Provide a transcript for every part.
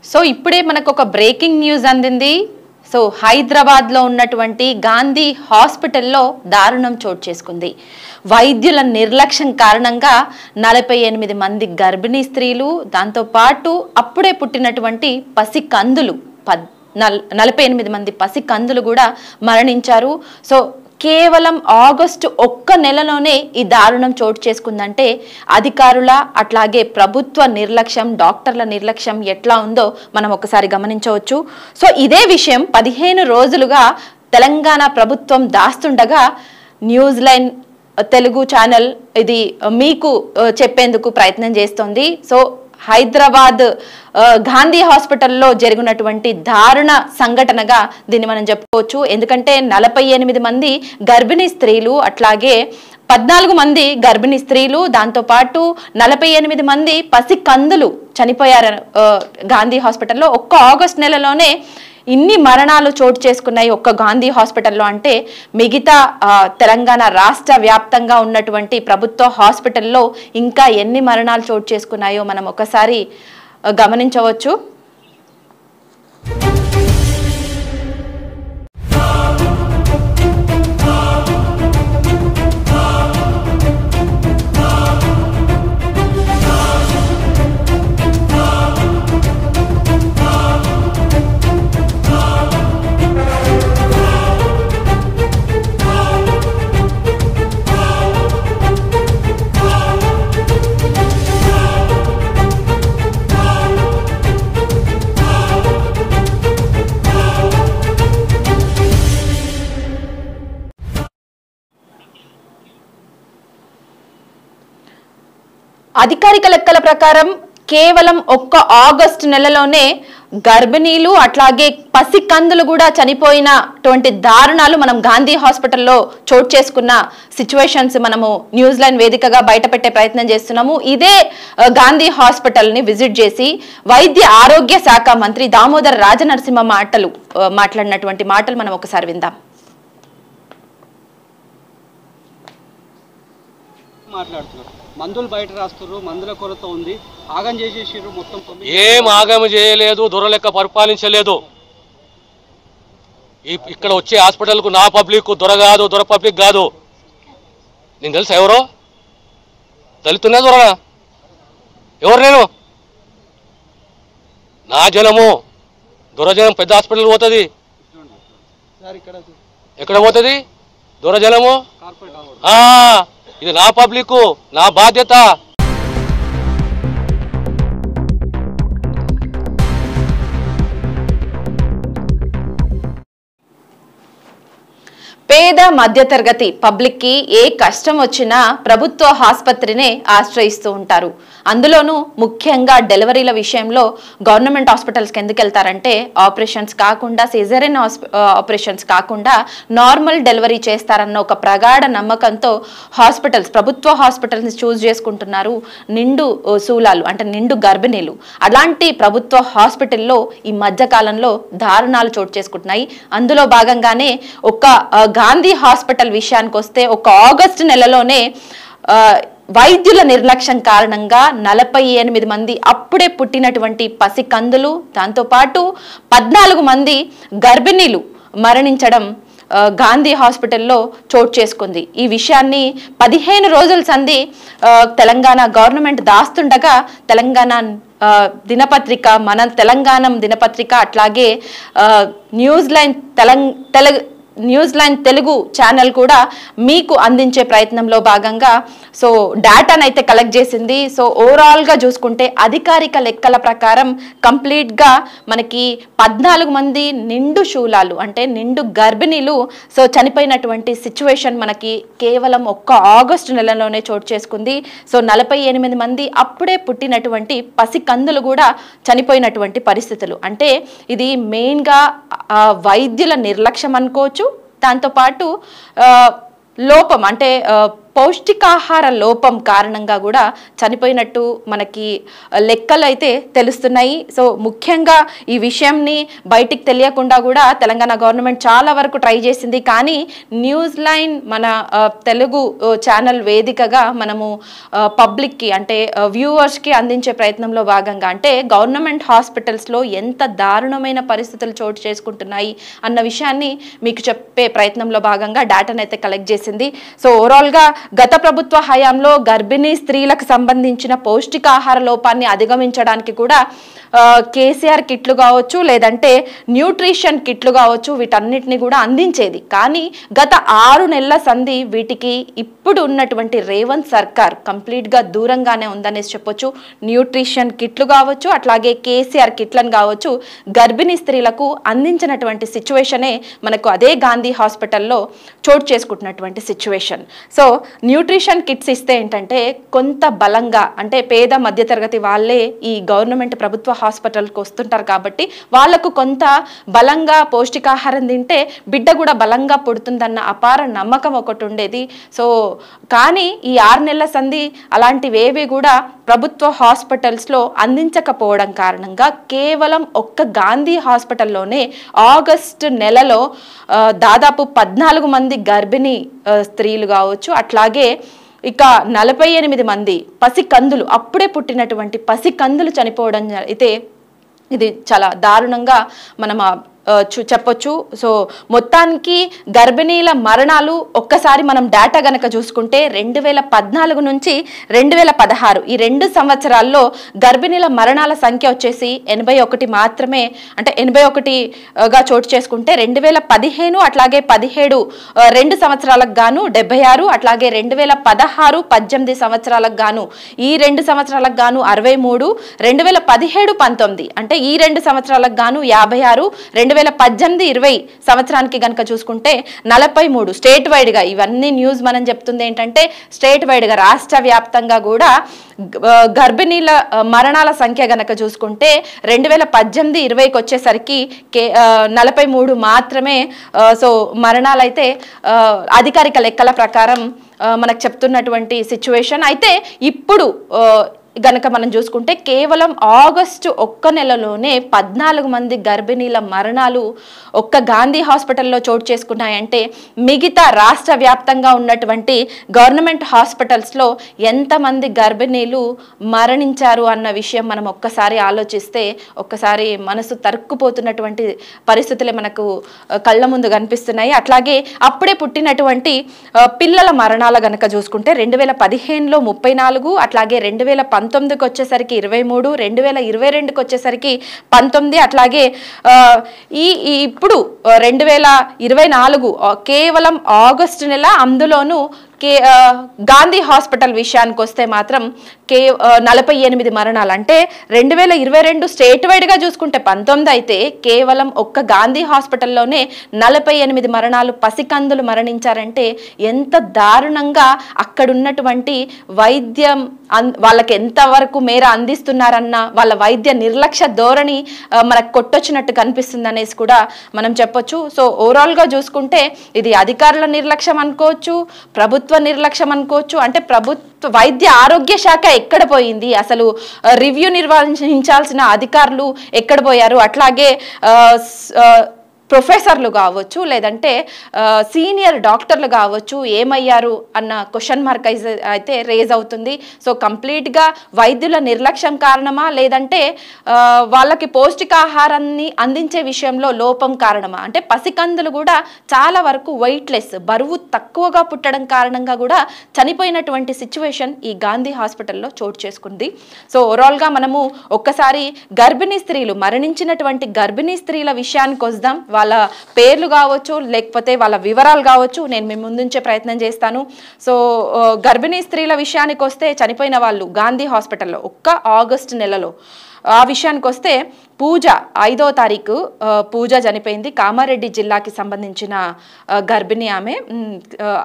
so ఇప్పుడే మనకు ఒక బ్రేకింగ్ న్యూస్ అందింది సో హైదరాబాద్లో ఉన్నటువంటి గాంధీ హాస్పిటల్లో దారుణం చోటు చేసుకుంది వైద్యుల నిర్లక్ష్యం కారణంగా నలభై ఎనిమిది మంది గర్భిణీ స్త్రీలు దాంతోపాటు అప్పుడే పుట్టినటువంటి పసి కందులు పద్ నల్ నలభై ఎనిమిది మంది పసి కందులు కూడా మరణించారు సో కేవలం ఆగస్టు ఒక్క నెలలోనే ఈ దారుణం చోటు చేసుకుందంటే అధికారుల అట్లాగే ప్రభుత్వ నిర్లక్ష్యం డాక్టర్ల నిర్లక్ష్యం ఎట్లా ఉందో మనం ఒకసారి గమనించవచ్చు సో ఇదే విషయం పదిహేను రోజులుగా తెలంగాణ ప్రభుత్వం దాస్తుండగా న్యూస్ లైన్ తెలుగు ఛానల్ ఇది మీకు ఆ, చెప్పేందుకు ప్రయత్నం చేస్తోంది సో హైదరాబాద్ ఆ, గాంధీ హాస్పిటల్లో జరిగినటువంటి దారుణ సంఘటనగా దీన్ని మనం చెప్పుకోవచ్చు ఎందుకంటే నలభై ఎనిమిది మంది గర్భిణీ స్త్రీలు అట్లాగే పద్నాలుగు మంది గర్భిణీ స్త్రీలు దాంతోపాటు నలభై ఎనిమిది మంది పసి కందులు చనిపోయారు ఆ, గాంధీ హాస్పిటల్లో ఒక్క ఆగస్ట్ నెలలోనే ఇన్ని మరణాలు చోటు చేసుకున్నాయి ఒక్క గాంధీ హాస్పిటల్లో అంటే మిగతా ఆ, తెలంగాణ రాష్ట్ర వ్యాప్తంగా ఉన్నటువంటి ప్రభుత్వ హాస్పిటల్లో ఇంకా ఎన్ని మరణాలు చోటు చేసుకున్నాయో మనం ఒకసారి ఆ, గమనించవచ్చు అధికారిక లెక్కల ప్రకారం కేవలం ఒక్క ఆగస్టు నెలలోనే గర్భిణీలు అట్లాగే పసి కందులు కూడా చనిపోయినటువంటి దారుణాలు మనం గాంధీ హాస్పిటల్లో చోటు చేసుకున్న సిచ్యువేషన్స్ మనము న్యూస్ లైన్ వేదికగా బయటపెట్టే ప్రయత్నం చేస్తున్నాము ఇదే ఆ, గాంధీ హాస్పిటల్ ని విజిట్ చేసి వైద్య ఆరోగ్య శాఖ మంత్రి దామోదర్ రాజనరసింహ మాటలు ఆ, మాట్లాడినటువంటి మాటలు మనం ఒకసారి విందాం మాట్లాడుతున్నారు మందులు బయట రాస్తున్నారు మందుల కొరత ఉంది ఆగం చేసేసారు మొత్తం తొమ్మిది ఏం ఆగమ చేయలేదు దొరలెక్క పరిపాలించలేదు ఈ- ఇక్కడ వచ్చే హాస్పిటల్కు నా పబ్లిక్ దొర కాదు దొర పబ్లిక్ కాదు నేను తెలుసా ఎవరో దళితున్నా దొరనా ఎవరు నేను నా జనము దొరజనం పెద్ద హాస్పిటల్ పోతుంది సార్ ఇక్కడ ఎక్కడ పోతుంది దొరజనము కార్పొరేట్ అవ్వదు ఆ, ఇది నా పబ్లిక్ నా బాధ్యత పేద మధ్యతరగతి పబ్లిక్ కి ఏ కష్టం వచ్చినా ప్రభుత్వ ఆసుపత్రినే ఆశ్రయిస్తూ ఉంటారు అందులోనూ ముఖ్యంగా డెలివరీల విషయంలో గవర్నమెంట్ హాస్పిటల్స్కి ఎందుకు వెళ్తారంటే ఆపరేషన్స్ కాకుండా సిజరిన్ ఆపరేషన్స్ కాకుండా నార్మల్ డెలివరీ చేస్తారన్న ఒక ప్రగాఢ నమ్మకంతో హాస్పిటల్స్ ప్రభుత్వ హాస్పిటల్స్ చూస్ చేసుకుంటున్నారు నిండు ఓ, శూలాలు అంటే నిండు గర్భిణీలు అలాంటి ప్రభుత్వ హాస్పిటల్లో ఈ మధ్య కాలంలో దారుణాలు చోటు చేసుకుంటున్నాయి అందులో భాగంగానే ఒక ఆ, గాంధీ హాస్పిటల్ విషయానికి వస్తే ఒక ఆగస్టు నెలలోనే ఆ, వైద్యుల నిర్లక్ష్యం కారణంగా నలభై ఎనిమిది మంది అప్పుడే పుట్టినటువంటి పసి కందులు దాంతోపాటు పద్నాలుగు మంది గర్భిణీలు మరణించడం ఆ, గాంధీ హాస్పిటల్లో చోటు చేసుకుంది ఈ విషయాన్ని పదిహేను రోజుల సంధి ఆ, తెలంగాణ గవర్నమెంట్ దాస్తుండగా తెలంగాణ ఆ, దినపత్రిక మన తెలంగాణ దినపత్రిక అట్లాగే ఆ, న్యూస్ లైన్ తెలంగ Telugu news line Telugu channel కూడా మీకు అందించే ప్రయత్నంలో భాగంగా సో డేటాను అయితే కలెక్ట్ చేసింది సో ఓవరాల్గా చూసుకుంటే అధికారిక లెక్కల ప్రకారం కంప్లీట్గా మనకి పద్నాలుగు మంది నిండు శూలాలు అంటే నిండు గర్భిణీలు సో చనిపోయినటువంటి సిచ్యువేషన్ మనకి కేవలం ఒక్క ఆగస్టు నెలలోనే చోటు చేసుకుంది సో నలభై ఎనిమిది మంది అప్పుడే పుట్టినటువంటి పసి కందులు కూడా చనిపోయినటువంటి పరిస్థితులు అంటే ఇది మెయిన్గా ఆ, వైద్యుల నిర్లక్ష్యం అనుకోవచ్చు దాంతోపాటు ఆ, లోపం అంటే పౌష్టికాహార లోపం కారణంగా కూడా చనిపోయినట్టు మనకి లెక్కలు అయితే తెలుస్తున్నాయి సో ముఖ్యంగా ఈ విషయంని బయటికి తెలియకుండా కూడా తెలంగాణ గవర్నమెంట్ చాలా వరకు ట్రై చేసింది కానీ న్యూస్ లైన్ మన ఆ, తెలుగు ఆ, ఛానల్ వేదికగా మనము ఆ, పబ్లిక్కి అంటే ఆ, వ్యూవర్స్కి అందించే ప్రయత్నంలో భాగంగా అంటే గవర్నమెంట్ హాస్పిటల్స్లో ఎంత దారుణమైన పరిస్థితులు చోటు చేసుకుంటున్నాయి అన్న విషయాన్ని మీకు చెప్పే ప్రయత్నంలో భాగంగా డేటాను అయితే కలెక్ట్ చేసింది సో ఓవరాల్గా గత ప్రభుత్వ హయాంలో గర్భిణీ స్త్రీలకు సంబంధించిన పౌష్టికాహార లోపాన్ని అధిగమించడానికి కూడా ఆ, కేసీఆర్ కిట్లు కావచ్చు లేదంటే న్యూట్రిషన్ కిట్లు కావచ్చు వీటన్నిటిని కూడా అందించేది కానీ గత ఆరు నెలల సంధి వీటికి ఇప్పుడు ఉన్నటువంటి రేవంత్ సర్కార్ కంప్లీట్గా దూరంగానే ఉందనేసి చెప్పొచ్చు న్యూట్రిషన్ కిట్లు కావచ్చు అట్లాగే కేసీఆర్ కిట్లను కావచ్చు గర్భిణీ స్త్రీలకు అందించినటువంటి సిచ్యువేషనే మనకు అదే గాంధీ హాస్పిటల్లో చోటు చేసుకుంటున్నటువంటి సిచ్యువేషన్ సో న్యూట్రిషన్ కిట్స్ ఇస్తే ఏంటంటే కొంత బలంగా అంటే పేద మధ్యతరగతి వాళ్ళే ఈ గవర్నమెంట్ ప్రభుత్వ హాస్పిటల్కి వస్తుంటారు కాబట్టి వాళ్ళకు కొంత బలంగా పౌష్టికాహారం తింటే బిడ్డ కూడా బలంగా పుడుతుందన్న అపార నమ్మకం ఒకటి ఉండేది సో కానీ ఈ ఆరు నెలల సంధి అలాంటివేవి కూడా ప్రభుత్వ హాస్పిటల్స్లో అందించకపోవడం కారణంగా కేవలం ఒక్క గాంధీ హాస్పిటల్లోనే ఆగస్టు నెలలో ఆ, దాదాపు పద్నాలుగు మంది గర్భిణీ ఆ, స్త్రీలు కావచ్చు అట్లాగే ఇక నలభై ఎనిమిది మంది పసికందులు అప్పుడే పుట్టినటువంటి పసికందులు చనిపోవడం జ- అయితే ఇది చాలా దారుణంగా మనం ఆ, ఆ, చు- చెప్పొచ్చు సో మొత్తానికి గర్భిణీల మరణాలు ఒక్కసారి మనం డేటా గనక చూసుకుంటే రెండు వేల పద్నాలుగు నుంచి రెండు వేల పదహారు ఈ రెండు సంవత్సరాల్లో గర్భిణీల మరణాల సంఖ్య వచ్చేసి ఎనభై ఒకటి మాత్రమే అంటే ఎనభై ఒకటిగా చోటు చేసుకుంటే రెండు వేల పదిహేను అట్లాగే పదిహేడు ఆ, రెండు సంవత్సరాలకు గాను డెబ్బై ఆరు అట్లాగే రెండు వేల పదహారు పద్దెనిమిది సంవత్సరాలకు గాను ఈ రెండు సంవత్సరాలకు గాను అరవై మూడు రెండు వేల పదిహేడు పంతొమ్మిది అంటే ఈ రెండు సంవత్సరాలకు గాను యాభై ఆరు రెండు వేల పద్దెనిమిది ఇరవై సంవత్సరానికి గనక చూసుకుంటే నలభై మూడు స్టేట్ వైడ్గా ఇవన్నీ న్యూస్ మనం చెప్తుంది ఏంటంటే స్టేట్ వైడ్గా రాష్ట్ర వ్యాప్తంగా కూడా గ- ఆ, గర్భిణీల ఆ, మరణాల సంఖ్య గనక చూసుకుంటే రెండు వేల పద్దెనిమిది ఇరవైకి వచ్చేసరికి కే ఆ, నలభై మూడు మాత్రమే ఆ, సో మరణాలైతే ఆ, అధికారిక లెక్కల ప్రకారం ఆ, మనకు చెప్తున్నటువంటి సిచ్యువేషన్ అయితే ఇప్పుడు ఆ, గనక మనం చూసుకుంటే కేవలం ఆగస్టు ఒక్క నెలలోనే పద్నాలుగు మంది గర్భిణీల మరణాలు ఒక్క గాంధీ హాస్పిటల్లో చోటు చేసుకున్నాయంటే మిగతా రాష్ట్ర వ్యాప్తంగా ఉన్నటువంటి గవర్నమెంట్ హాస్పిటల్స్లో ఎంతమంది గర్భిణీలు మరణించారు అన్న విషయం మనం ఒక్కసారి ఆలోచిస్తే ఒక్కసారి మనసు తరుక్కుపోతున్నటువంటి పరిస్థితులే మనకు ఆ, కళ్ళ ముందు కనిపిస్తున్నాయి అట్లాగే అప్పుడే పుట్టినటువంటి ఆ, పిల్లల మరణాల గనక చూసుకుంటే రెండు వేల పదిహేనులో ముప్పై నాలుగు అట్లాగే రెండు వేల పంతొమ్మిదికి వచ్చేసరికి ఇరవై మూడు రెండు వేల ఇరవై రెండుకి వచ్చేసరికి పంతొమ్మిది అట్లాగే ఆ, ఈ ఈ ఇప్పుడు రెండు వేల ఇరవై నాలుగు ఆ, కేవలం ఆగస్టు నెల అందులోనూ కే ఆ, గాంధీ హాస్పిటల్ విషయానికి వస్తే మాత్రం కే ఆ, నలభై ఎనిమిది మరణాలు అంటే రెండు వేల ఇరవై రెండు స్టేట్ వైడ్గా చూసుకుంటే పంతొమ్మిది అయితే కేవలం ఒక్క గాంధీ హాస్పిటల్లోనే నలభై ఎనిమిది మరణాలు పసికందులు మరణించారంటే ఎంత దారుణంగా అక్కడున్నటువంటి వైద్యం అన్ వాళ్ళకి ఎంతవరకు మేర అందిస్తున్నారన్న వాళ్ళ వైద్య నిర్లక్ష్య ధోరణి ఆ, మనకు కొట్టొచ్చినట్టు కనిపిస్తుంది అనేసి కూడా మనం చెప్పొచ్చు సో ఓవరాల్గా చూసుకుంటే ఇది అధికారుల నిర్లక్ష్యం అనుకోవచ్చు ప్రభుత్వ నిర్లక్ష్యం అనుకోవచ్చు అంటే ప్రభుత్వ వైద్య ఆరోగ్య శాఖ ఎక్కడ పోయింది అసలు ఆ, రివ్యూ నిర్వహించాల్సిన అధికారులు ఎక్కడ పోయారు అట్లాగే ఆ, స్- ఆ, ప్రొఫెసర్లు కావచ్చు లేదంటే ఆ, సీనియర్ డాక్టర్లు కావచ్చు ఏమయ్యారు అన్న క్వశ్చన్ మార్క్ అయితే అయితే రేజ్ అవుతుంది సో కంప్లీట్గా వైద్యుల నిర్లక్ష్యం కారణమా లేదంటే ఆ, వాళ్ళకి పౌష్టికాహారాన్ని అందించే విషయంలో లోపం కారణమా అంటే పసికందులు కూడా చాలా వరకు వెయిట్లెస్ బరువు తక్కువగా పుట్టడం కారణంగా కూడా చనిపోయినటువంటి సిచ్యువేషన్ ఈ గాంధీ హాస్పిటల్లో చోటు చేసుకుంది సో ఓవరాల్గా మనము ఒక్కసారి గర్భిణీ స్త్రీలు మరణించినటువంటి గర్భిణీ స్త్రీల విషయానికి వద్దాం వాళ్ళ పేర్లు కావచ్చు లేకపోతే వాళ్ళ వివరాలు కావచ్చు నేను మీ ముందుంచే ప్రయత్నం చేస్తాను సో ఆ, గర్భిణీ స్త్రీల విషయానికి వస్తే చనిపోయిన వాళ్ళు గాంధీ హాస్పిటల్లో ఒక్క ఆగస్టు నెలలో ఆ విషయానికి వస్తే పూజ ఐదో తారీఖు ఆ, పూజ చనిపోయింది కామారెడ్డి జిల్లాకి సంబంధించిన ఆ, గర్భిణి ఆమె ఉమ్, ఆ,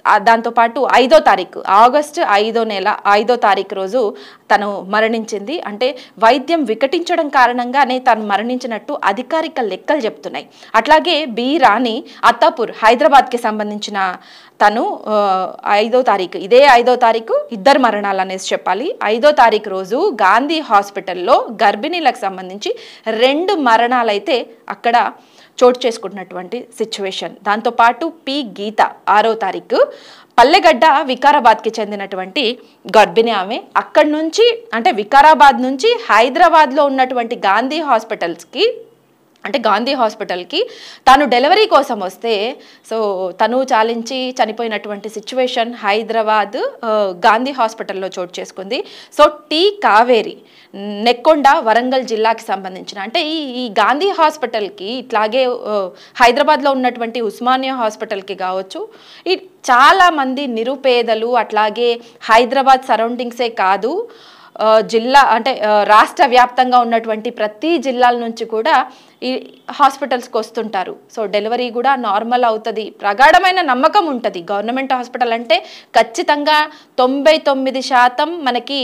ఆ దాంతోపాటు ఐదో తారీఖు ఆగస్టు ఐదో నెల ఐదో తారీఖు రోజు తను మరణించింది అంటే వైద్యం వికటించడం కారణంగానే తను మరణించినట్టు అధికారిక లెక్కలు చెప్తున్నాయి అట్లాగే బి రాణి అత్తాపూర్ హైదరాబాద్కి సంబంధించిన తను ఆ, ఐదో తారీఖు ఇదే ఐదో తారీఖు ఇద్దరు మరణాలు అనేసి చెప్పాలి ఐదో తారీఖు రోజు గాంధీ హాస్పిటల్లో గర్భిణీలకు సంబంధించి రెండు మరణాలైతే అక్కడ చోటు చేసుకుంటున్నటువంటి సిచ్యువేషన్ దాంతోపాటు పి గీత ఆరో తారీఖు పల్లెగడ్డ వికారాబాద్కి చెందినటువంటి గర్భిణి ఆమె అక్కడి నుంచి అంటే వికారాబాద్ నుంచి హైదరాబాద్లో ఉన్నటువంటి గాంధీ హాస్పిటల్స్కి అంటే గాంధీ హాస్పిటల్కి తాను డెలివరీ కోసం వస్తే సో తను చాలించి చనిపోయినటువంటి సిచ్యువేషన్ హైదరాబాద్ ఆ, గాంధీ హాస్పిటల్లో చోటు చేసుకుంది సో టీ కావేరి నెక్కొండ వరంగల్ జిల్లాకి సంబంధించిన అంటే ఈ ఈ గాంధీ హాస్పిటల్కి ఇట్లాగే ఆ, హైదరాబాద్లో ఉన్నటువంటి ఉస్మానియా హాస్పిటల్కి కావచ్చు ఈ చాలామంది నిరుపేదలు అట్లాగే హైదరాబాద్ సరౌండింగ్సే కాదు ఆ, జిల్లా అంటే ఆ, రాష్ట్ర వ్యాప్తంగా ఉన్నటువంటి ప్రతి జిల్లాల నుంచి కూడా ఈ హాస్పిటల్స్కి వస్తుంటారు సో డెలివరీ కూడా నార్మల్ అవుతుంది ప్రగాఢమైన నమ్మకం ఉంటుంది గవర్నమెంట్ హాస్పిటల్ అంటే ఖచ్చితంగా తొంభై తొమ్మిది శాతం మనకి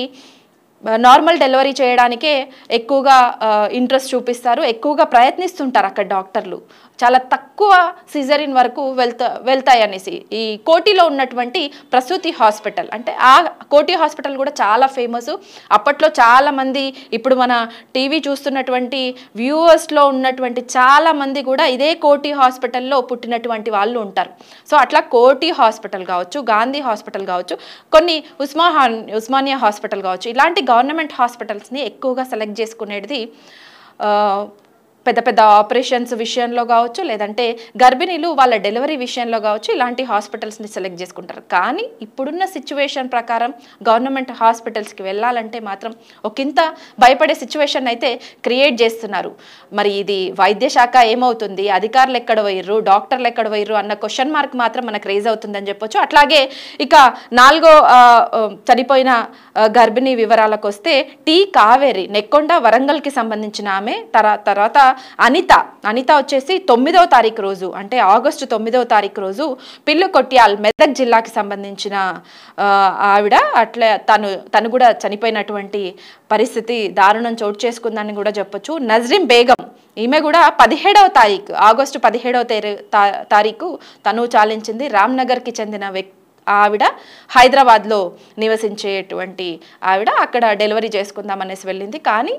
నార్మల్ డెలివరీ చేయడానికే ఎక్కువగా ఇంట్రెస్ట్ చూపిస్తారు ఎక్కువగా ప్రయత్నిస్తుంటారు అక్కడ డాక్టర్లు చాలా తక్కువ సిజరిన్ వరకు వెళ్తా వెళ్తాయి అనేసి ఈ కోటిలో ఉన్నటువంటి ప్రసూతి హాస్పిటల్ అంటే ఆ కోటి హాస్పిటల్ కూడా చాలా ఫేమస్ అప్పట్లో చాలా మంది ఇప్పుడు మన టీవీ చూస్తున్నటువంటి వ్యూవర్స్లో ఉన్నటువంటి చాలా మంది కూడా ఇదే కోటి హాస్పిటల్లో పుట్టినటువంటి వాళ్ళు ఉంటారు సో అట్లా కోటి హాస్పిటల్ కావచ్చు గాంధీ హాస్పిటల్ కావచ్చు కొన్ని ఉస్మా ఉస్మానియా హాస్పిటల్ కావచ్చు ఇలాంటి గవర్నమెంట్ హాస్పిటల్స్ని ఎక్కువగా సెలెక్ట్ చేసుకునేది ఆ, పెద్ద పెద్ద ఆపరేషన్స్ విషయంలో కావచ్చు లేదంటే గర్భిణీలు వాళ్ళ డెలివరీ విషయంలో కావచ్చు ఇలాంటి హాస్పిటల్స్ని సెలెక్ట్ చేసుకుంటారు కానీ ఇప్పుడున్న సిచ్యువేషన్ ప్రకారం గవర్నమెంట్ హాస్పిటల్స్కి వెళ్ళాలంటే మాత్రం ఒకంత భయపడే సిచ్యువేషన్ అయితే క్రియేట్ చేస్తున్నారు మరి ఇది వైద్య శాఖ ఏమవుతుంది అధికారులు ఎక్కడ పోయిర్రు డాక్టర్లు ఎక్కడ పోయిర్రు అన్న క్వశ్చన్ మార్క్ మాత్రం మనకు రేజ్ అవుతుందని చెప్పొచ్చు అట్లాగే ఇక నాలుగో ఆ, ఆ, చనిపోయిన ఆ, గర్భిణీ వివరాలకు వస్తే టీ కావేరి నెక్కొండ వరంగల్కి సంబంధించిన ఆమె తర తర్వాత అనిత అనిత వచ్చేసి తొమ్మిదవ తారీఖు రోజు అంటే ఆగస్టు తొమ్మిదవ తారీఖు రోజు పిల్లు కొట్యాల్ మెదక్ జిల్లాకి సంబంధించిన ఆ, ఆవిడ అట్లా తను తను కూడా చనిపోయినటువంటి పరిస్థితి దారుణం చోటు చేసుకుందని కూడా చెప్పొచ్చు నజ్రీం బేగం ఈమె కూడా పదిహేడవ తారీఖు ఆగస్టు పదిహేడవ తేరు- తా- తారీఖు తను చాలించింది రామ్నగర్కి చెందిన వ్యక్తి ఆవిడ హైదరాబాద్లో నివసించేటువంటి ఆవిడ అక్కడ డెలివరీ చేసుకుందామనేసి వెళ్ళింది కానీ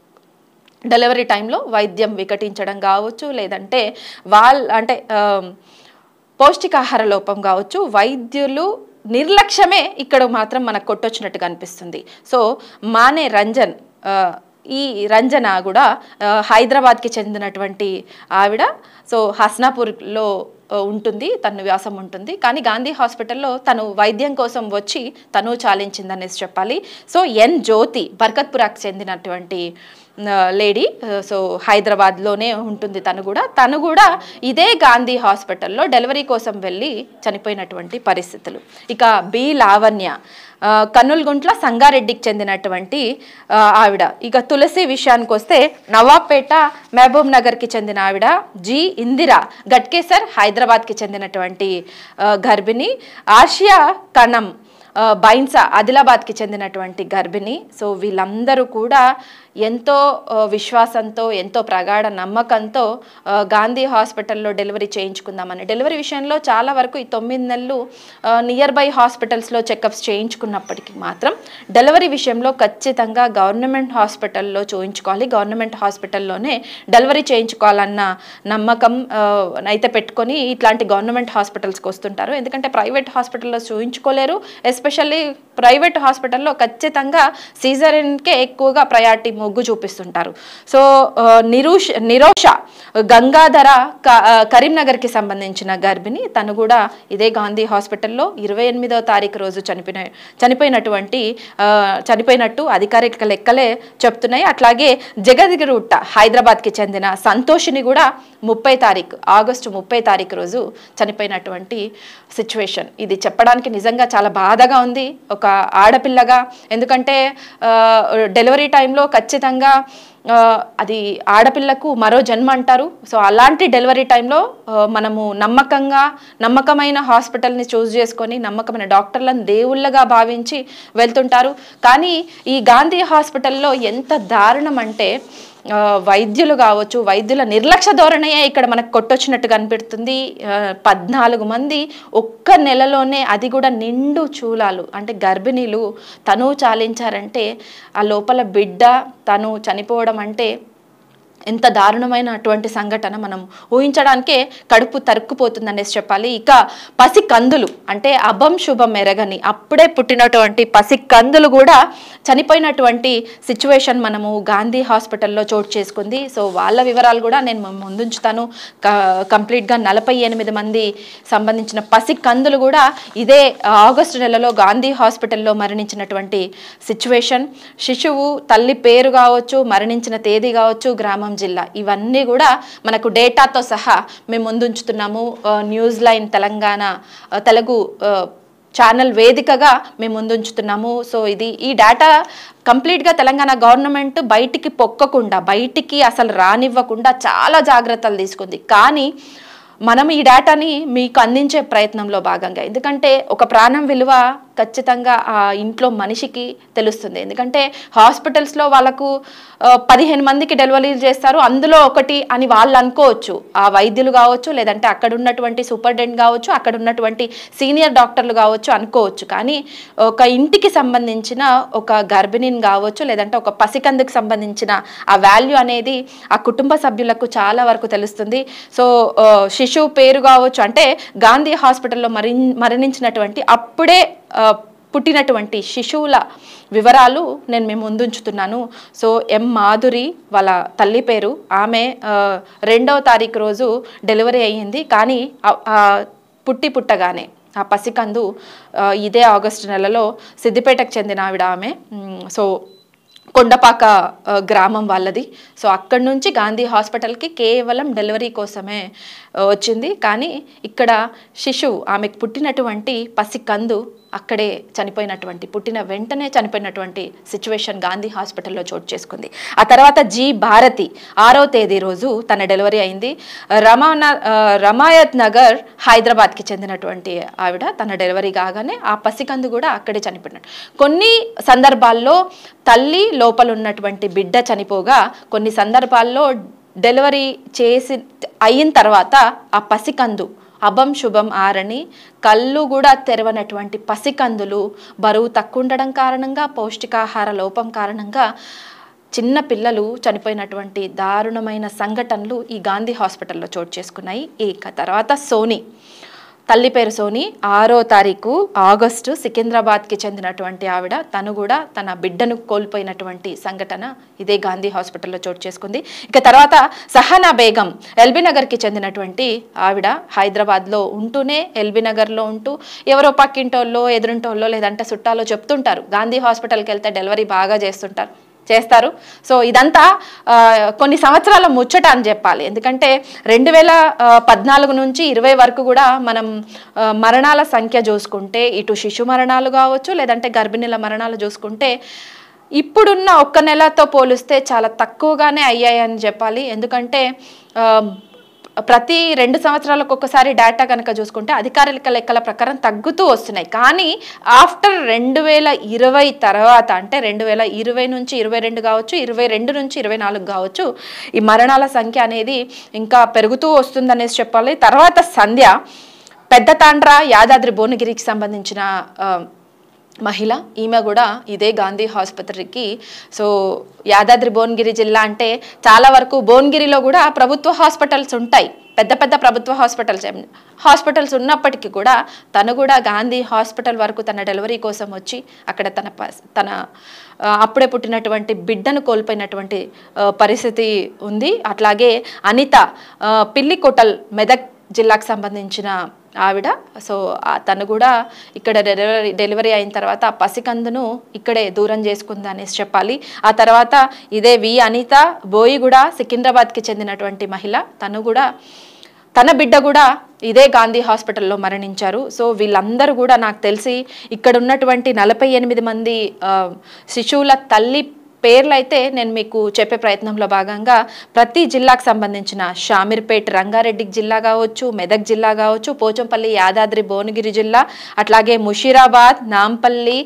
డెలివరీ టైంలో వైద్యం వికటించడం కావచ్చు లేదంటే వాళ్ళ అంటే ఆ, పౌష్టికాహార లోపం కావచ్చు వైద్యులు నిర్లక్ష్యమే ఇక్కడ మాత్రం మనకు కొట్టొచ్చినట్టుగా అనిపిస్తుంది సో మానే రంజన్ ఆ, ఈ రంజన కూడా ఆ, హైదరాబాద్కి చెందినటువంటి ఆవిడ సో హస్నాపూర్లో ఆ, ఉంటుంది తన నివాసం ఉంటుంది కానీ గాంధీ హాస్పిటల్లో తను వైద్యం కోసం వచ్చి తను చాలించిందనేసి చెప్పాలి సో ఎన్ జ్యోతి బర్కత్పురాకు చెందినటువంటి ఆ, లేడీ ఆ, సో హైదరాబాద్లోనే ఉంటుంది తను కూడా తను కూడా ఇదే గాంధీ హాస్పిటల్లో డెలివరీ కోసం వెళ్ళి చనిపోయినటువంటి పరిస్థితులు ఇక బి లావణ్య ఆ, కన్నులగుంట్ల సంగారెడ్డికి చెందినటువంటి ఆ, ఆవిడ ఇక తులసి విషయానికి వస్తే నవాబ్పేట మహబూబ్ నగర్కి చెందిన ఆవిడ జి ఇందిరా గట్కేసర్ హైదరాబాద్కి చెందినటువంటి ఆ, గర్భిణి ఆసియా కణం ఆ, బైన్సా ఆదిలాబాద్కి చెందినటువంటి గర్భిణి సో వీళ్ళందరూ కూడా ఎంతో ఆ, విశ్వాసంతో ఎంతో ప్రగాఢ నమ్మకంతో ఆ, గాంధీ హాస్పిటల్లో డెలివరీ చేయించుకుందామని డెలివరీ విషయంలో చాలా వరకు ఈ తొమ్మిది నెలలు నియర్ బై హాస్పిటల్స్లో చెకప్స్ చేయించుకున్నప్పటికీ మాత్రం డెలివరీ విషయంలో ఖచ్చితంగా గవర్నమెంట్ హాస్పిటల్లో చూయించుకోవాలి గవర్నమెంట్ హాస్పిటల్లోనే డెలివరీ చేయించుకోవాలన్న నమ్మకం ఆ, అయితే పెట్టుకొని ఇట్లాంటి గవర్నమెంట్ హాస్పిటల్స్కి వస్తుంటారు ఎందుకంటే ప్రైవేట్ హాస్పిటల్లో చూయించుకోలేరు ఎస్పెషల్లీ ప్రైవేట్ హాస్పిటల్లో ఖచ్చితంగా సీజరిన్కే ఎక్కువగా ప్రయారిటీ మొగ్గు చూపిస్తుంటారు సో ఆ, నిరూష్ నిరోష గంగాధర క- ఆ, కరీంనగర్కి సంబంధించిన గర్భిణి తను కూడా ఇదే గాంధీ హాస్పిటల్లో ఇరవై ఎనిమిదవ తారీఖు రోజు చనిపోయిన చనిపోయినటువంటి ఆ, చనిపోయినట్టు అధికారిక లెక్కలే చెప్తున్నాయి అట్లాగే జగద్గిరుట్ట హైదరాబాద్కి చెందిన సంతోషిని కూడా ముప్పై తారీఖు ఆగస్టు ముప్పై తారీఖు రోజు చనిపోయినటువంటి సిచ్యువేషన్ ఇది చెప్పడానికి నిజంగా చాలా బాధగా ఉంది ఒక ఆడపిల్లగా ఎందుకంటే ఆ, డెలివరీ టైంలో ఖచ్చితంగా ఆ, అది ఆడపిల్లకు మరో జన్మ అంటారు సో అలాంటి డెలివరీ టైంలో ఆ, మనము నమ్మకంగా నమ్మకమైన హాస్పిటల్ని చూస్ చేసుకొని నమ్మకమైన డాక్టర్లను దేవుళ్ళగా భావించి వెళ్తుంటారు కానీ ఈ గాంధీ హాస్పిటల్లో ఎంత దారుణం అంటే ఆ, వైద్యులు కావచ్చు వైద్యుల నిర్లక్ష్య ధోరణియే ఇక్కడ మనకు కొట్టొచ్చినట్టు కనిపెడుతుంది ఆ, పద్నాలుగు మంది ఒక్క నెలలోనే అది కూడా నిండు చూలాలు అంటే గర్భిణీలు తను చాలించారంటే ఆ లోపల బిడ్డ తను చనిపోవడం అంటే ఎంత దారుణమైన అటువంటి సంఘటన మనం ఊహించడానికే కడుపు తరుక్కుపోతుంది అనేసి చెప్పాలి ఇక పసి కందులు అంటే అభం శుభం ఎరగని అప్పుడే పుట్టినటువంటి పసి కందులు కూడా చనిపోయినటువంటి సిచ్యువేషన్ మనము గాంధీ హాస్పిటల్లో చోటు చేసుకుంది సో వాళ్ళ వివరాలు కూడా నేను మ- ముందుంచుతాను క- కంప్లీట్గా నలభై ఎనిమిది మంది సంబంధించిన పసి కందులు కూడా ఇదే ఆగస్టు నెలలో గాంధీ హాస్పిటల్లో మరణించినటువంటి సిచ్యువేషన్ శిశువు తల్లి పేరు కావచ్చు మరణించిన తేదీ కావచ్చు గ్రామం జిల్లా ఇవన్నీ కూడా మనకు డేటాతో సహా మేము ముందుంచుతున్నాము ఆ, న్యూస్ లైన్ తెలంగాణ ఆ, తెలుగు ఆ, ఛానల్ వేదికగా మేము ముందుంచుతున్నాము సో ఇది ఈ డేటా కంప్లీట్గా తెలంగాణ గవర్నమెంట్ బయటికి పొక్కకుండా బయటికి అసలు రానివ్వకుండా చాలా జాగ్రత్తలు తీసుకుంది కానీ మనం ఈ డేటాని మీకు అందించే ప్రయత్నంలో భాగంగా ఎందుకంటే ఒక ప్రాణం విలువ ఖచ్చితంగా ఆ ఇంట్లో మనిషికి తెలుస్తుంది ఎందుకంటే హాస్పిటల్స్లో వాళ్ళకు ఆ, పదిహేను మందికి డెలివరీలు చేస్తారు అందులో ఒకటి అని వాళ్ళు అనుకోవచ్చు ఆ వైద్యులు కావచ్చు లేదంటే అక్కడ ఉన్నటువంటి సూపరింటెండెంట్ కావచ్చు అక్కడ ఉన్నటువంటి సీనియర్ డాక్టర్లు కావచ్చు అనుకోవచ్చు కానీ ఒక ఇంటికి సంబంధించిన ఒక గర్భిణిని కావచ్చు లేదంటే ఒక పసికందుకు సంబంధించిన ఆ వాల్యూ అనేది ఆ కుటుంబ సభ్యులకు చాలా వరకు తెలుస్తుంది సో ఆ, శిశువు పేరు కావచ్చు అంటే గాంధీ హాస్పిటల్లో మరి మరణించినటువంటి అప్పుడే ఆ, పుట్టినటువంటి శిశువుల వివరాలు నేను మేము ముందుంచుతున్నాను సో ఎం మాధురి వాళ్ళ తల్లి పేరు ఆమె ఆ, రెండవ తారీఖు రోజు డెలివరీ అయ్యింది కానీ ఆ- ఆ పుట్టి పుట్టగానే ఆ పసికందు ఆ, ఇదే ఆగస్టు నెలలో సిద్దిపేటకు చెందిన ఆవిడ ఆమె మ్, సో కొండపాక ఆ, గ్రామం వాళ్ళది సో అక్కడి నుంచి గాంధీ హాస్పిటల్కి కేవలం డెలివరీ కోసమే ఆ, వచ్చింది కానీ ఇక్కడ శిశువు ఆమెకు పుట్టినటువంటి పసికందు అక్కడే చనిపోయినటువంటి పుట్టిన వెంటనే చనిపోయినటువంటి సిచ్యువేషన్ గాంధీ హాస్పిటల్లో చోటు చేసుకుంది ఆ తర్వాత జి భారతి ఆరో తేదీ రోజు తన డెలివరీ అయింది రమాన ఆ, రమాయత్ నగర్ హైదరాబాద్కి చెందినటువంటి ఆవిడ తన డెలివరీ కాగానే ఆ పసికందు కూడా అక్కడే చనిపోయినట్టు కొన్ని సందర్భాల్లో తల్లి లోపల ఉన్నటువంటి బిడ్డ చనిపోగా కొన్ని సందర్భాల్లో డెలివరీ చేసి అయిన తర్వాత ఆ పసికందు అభం శుభం ఆరని కళ్ళు కూడా తెరవనటువంటి పసికందులు బరువు తక్కువ ఉండడం కారణంగా పౌష్టికాహార లోపం కారణంగా చిన్న పిల్లలు చనిపోయినటువంటి దారుణమైన సంఘటనలు ఈ గాంధీ హాస్పిటల్లో చోటు చేసుకున్నాయి ఇక తర్వాత సోని తల్లి పేరు సోని ఆరో తారీఖు ఆగస్టు సికింద్రాబాద్కి చెందినటువంటి ఆవిడ తను కూడా తన బిడ్డను కోల్పోయినటువంటి సంఘటన ఇదే గాంధీ హాస్పిటల్లో చోటు చేసుకుంది ఇక తర్వాత సహనా బేగం ఎల్బీ నగర్కి చెందినటువంటి ఆవిడ హైదరాబాద్లో ఉంటూనే ఎల్బీ నగర్లో ఉంటూ ఎవరో పక్కింటోళ్ళో ఎదురింటోళ్ళో లేదంటే చుట్టాలో చెప్తుంటారు గాంధీ హాస్పిటల్కి వెళ్తే డెలివరీ బాగా చేస్తుంటారు చేస్తారు సో ఇదంతా ఆ, కొన్ని సంవత్సరాల ముచ్చట అని చెప్పాలి ఎందుకంటే రెండు వేల ఆ, పద్నాలుగు నుంచి ఇరవై వరకు కూడా మనం ఆ, మరణాల సంఖ్య చూసుకుంటే ఇటు శిశు మరణాలు కావచ్చు లేదంటే గర్భిణీల మరణాలు చూసుకుంటే ఇప్పుడున్న ఒక్క నెలతో పోలిస్తే చాలా తక్కువగానే అయ్యాయని చెప్పాలి ఎందుకంటే ఆ, ప్రతి రెండు సంవత్సరాలకు ఒక్కసారి డేటా కనుక చూసుకుంటే అధికారిక లెక్కల ప్రకారం తగ్గుతూ వస్తున్నాయి కానీ ఆఫ్టర్ రెండు వేల ఇరవై తర్వాత అంటే రెండు వేల ఇరవై నుంచి ఇరవై రెండు కావచ్చు ఇరవై రెండు నుంచి ఇరవై నాలుగు కావచ్చు ఈ మరణాల సంఖ్య అనేది ఇంకా పెరుగుతూ వస్తుందనేసి చెప్పాలి తర్వాత సంధ్య పెద్ద తాండ్ర యాదాద్రి భువనగిరికి సంబంధించిన ఆ, మహిళ ఈమె కూడా ఇదే గాంధీ ఆసుపత్రికి సో యాదాద్రి భువనగిరి జిల్లా అంటే చాలా వరకు భువనగిరిలో కూడా ప్రభుత్వ హాస్పిటల్స్ ఉంటాయి పెద్ద పెద్ద ప్రభుత్వ హాస్పిటల్స్ ఏం- హాస్పిటల్స్ ఉన్నప్పటికీ కూడా తను కూడా గాంధీ హాస్పిటల్ వరకు తన డెలివరీ కోసం వచ్చి అక్కడ తన ప- తన ఆ, అప్పుడే పుట్టినటువంటి బిడ్డను కోల్పోయినటువంటి ఆ, పరిస్థితి ఉంది అట్లాగే అనిత ఆ, పిల్లికోటల్ మెదక్ జిల్లాకు సంబంధించిన ఆవిడ సో ఆ తను కూడా ఇక్కడ డెలివరీ డెలివరీ అయిన తర్వాత ఆ పసికందును ఇక్కడే దూరం చేసుకుంది అనేసి చెప్పాలి ఆ తర్వాత ఇదే వి అనిత బోయిగూడ సికింద్రాబాద్కి చెందినటువంటి మహిళ తను కూడా తన బిడ్డ కూడా ఇదే గాంధీ హాస్పిటల్లో మరణించారు సో వీళ్ళందరూ కూడా నాకు తెలిసి ఇక్కడ ఉన్నటువంటి నలభై ఎనిమిది మంది ఆ, శిశువుల తల్లి పేర్లు అయితే నేను మీకు చెప్పే ప్రయత్నంలో భాగంగా ప్రతి జిల్లాకు సంబంధించిన షామీర్పేట్ రంగారెడ్డి జిల్లా కావచ్చు మెదక్ జిల్లా కావచ్చు పోచంపల్లి యాదాద్రి భువనగిరి జిల్లా అట్లాగే ముషీరాబాద్ నాంపల్లి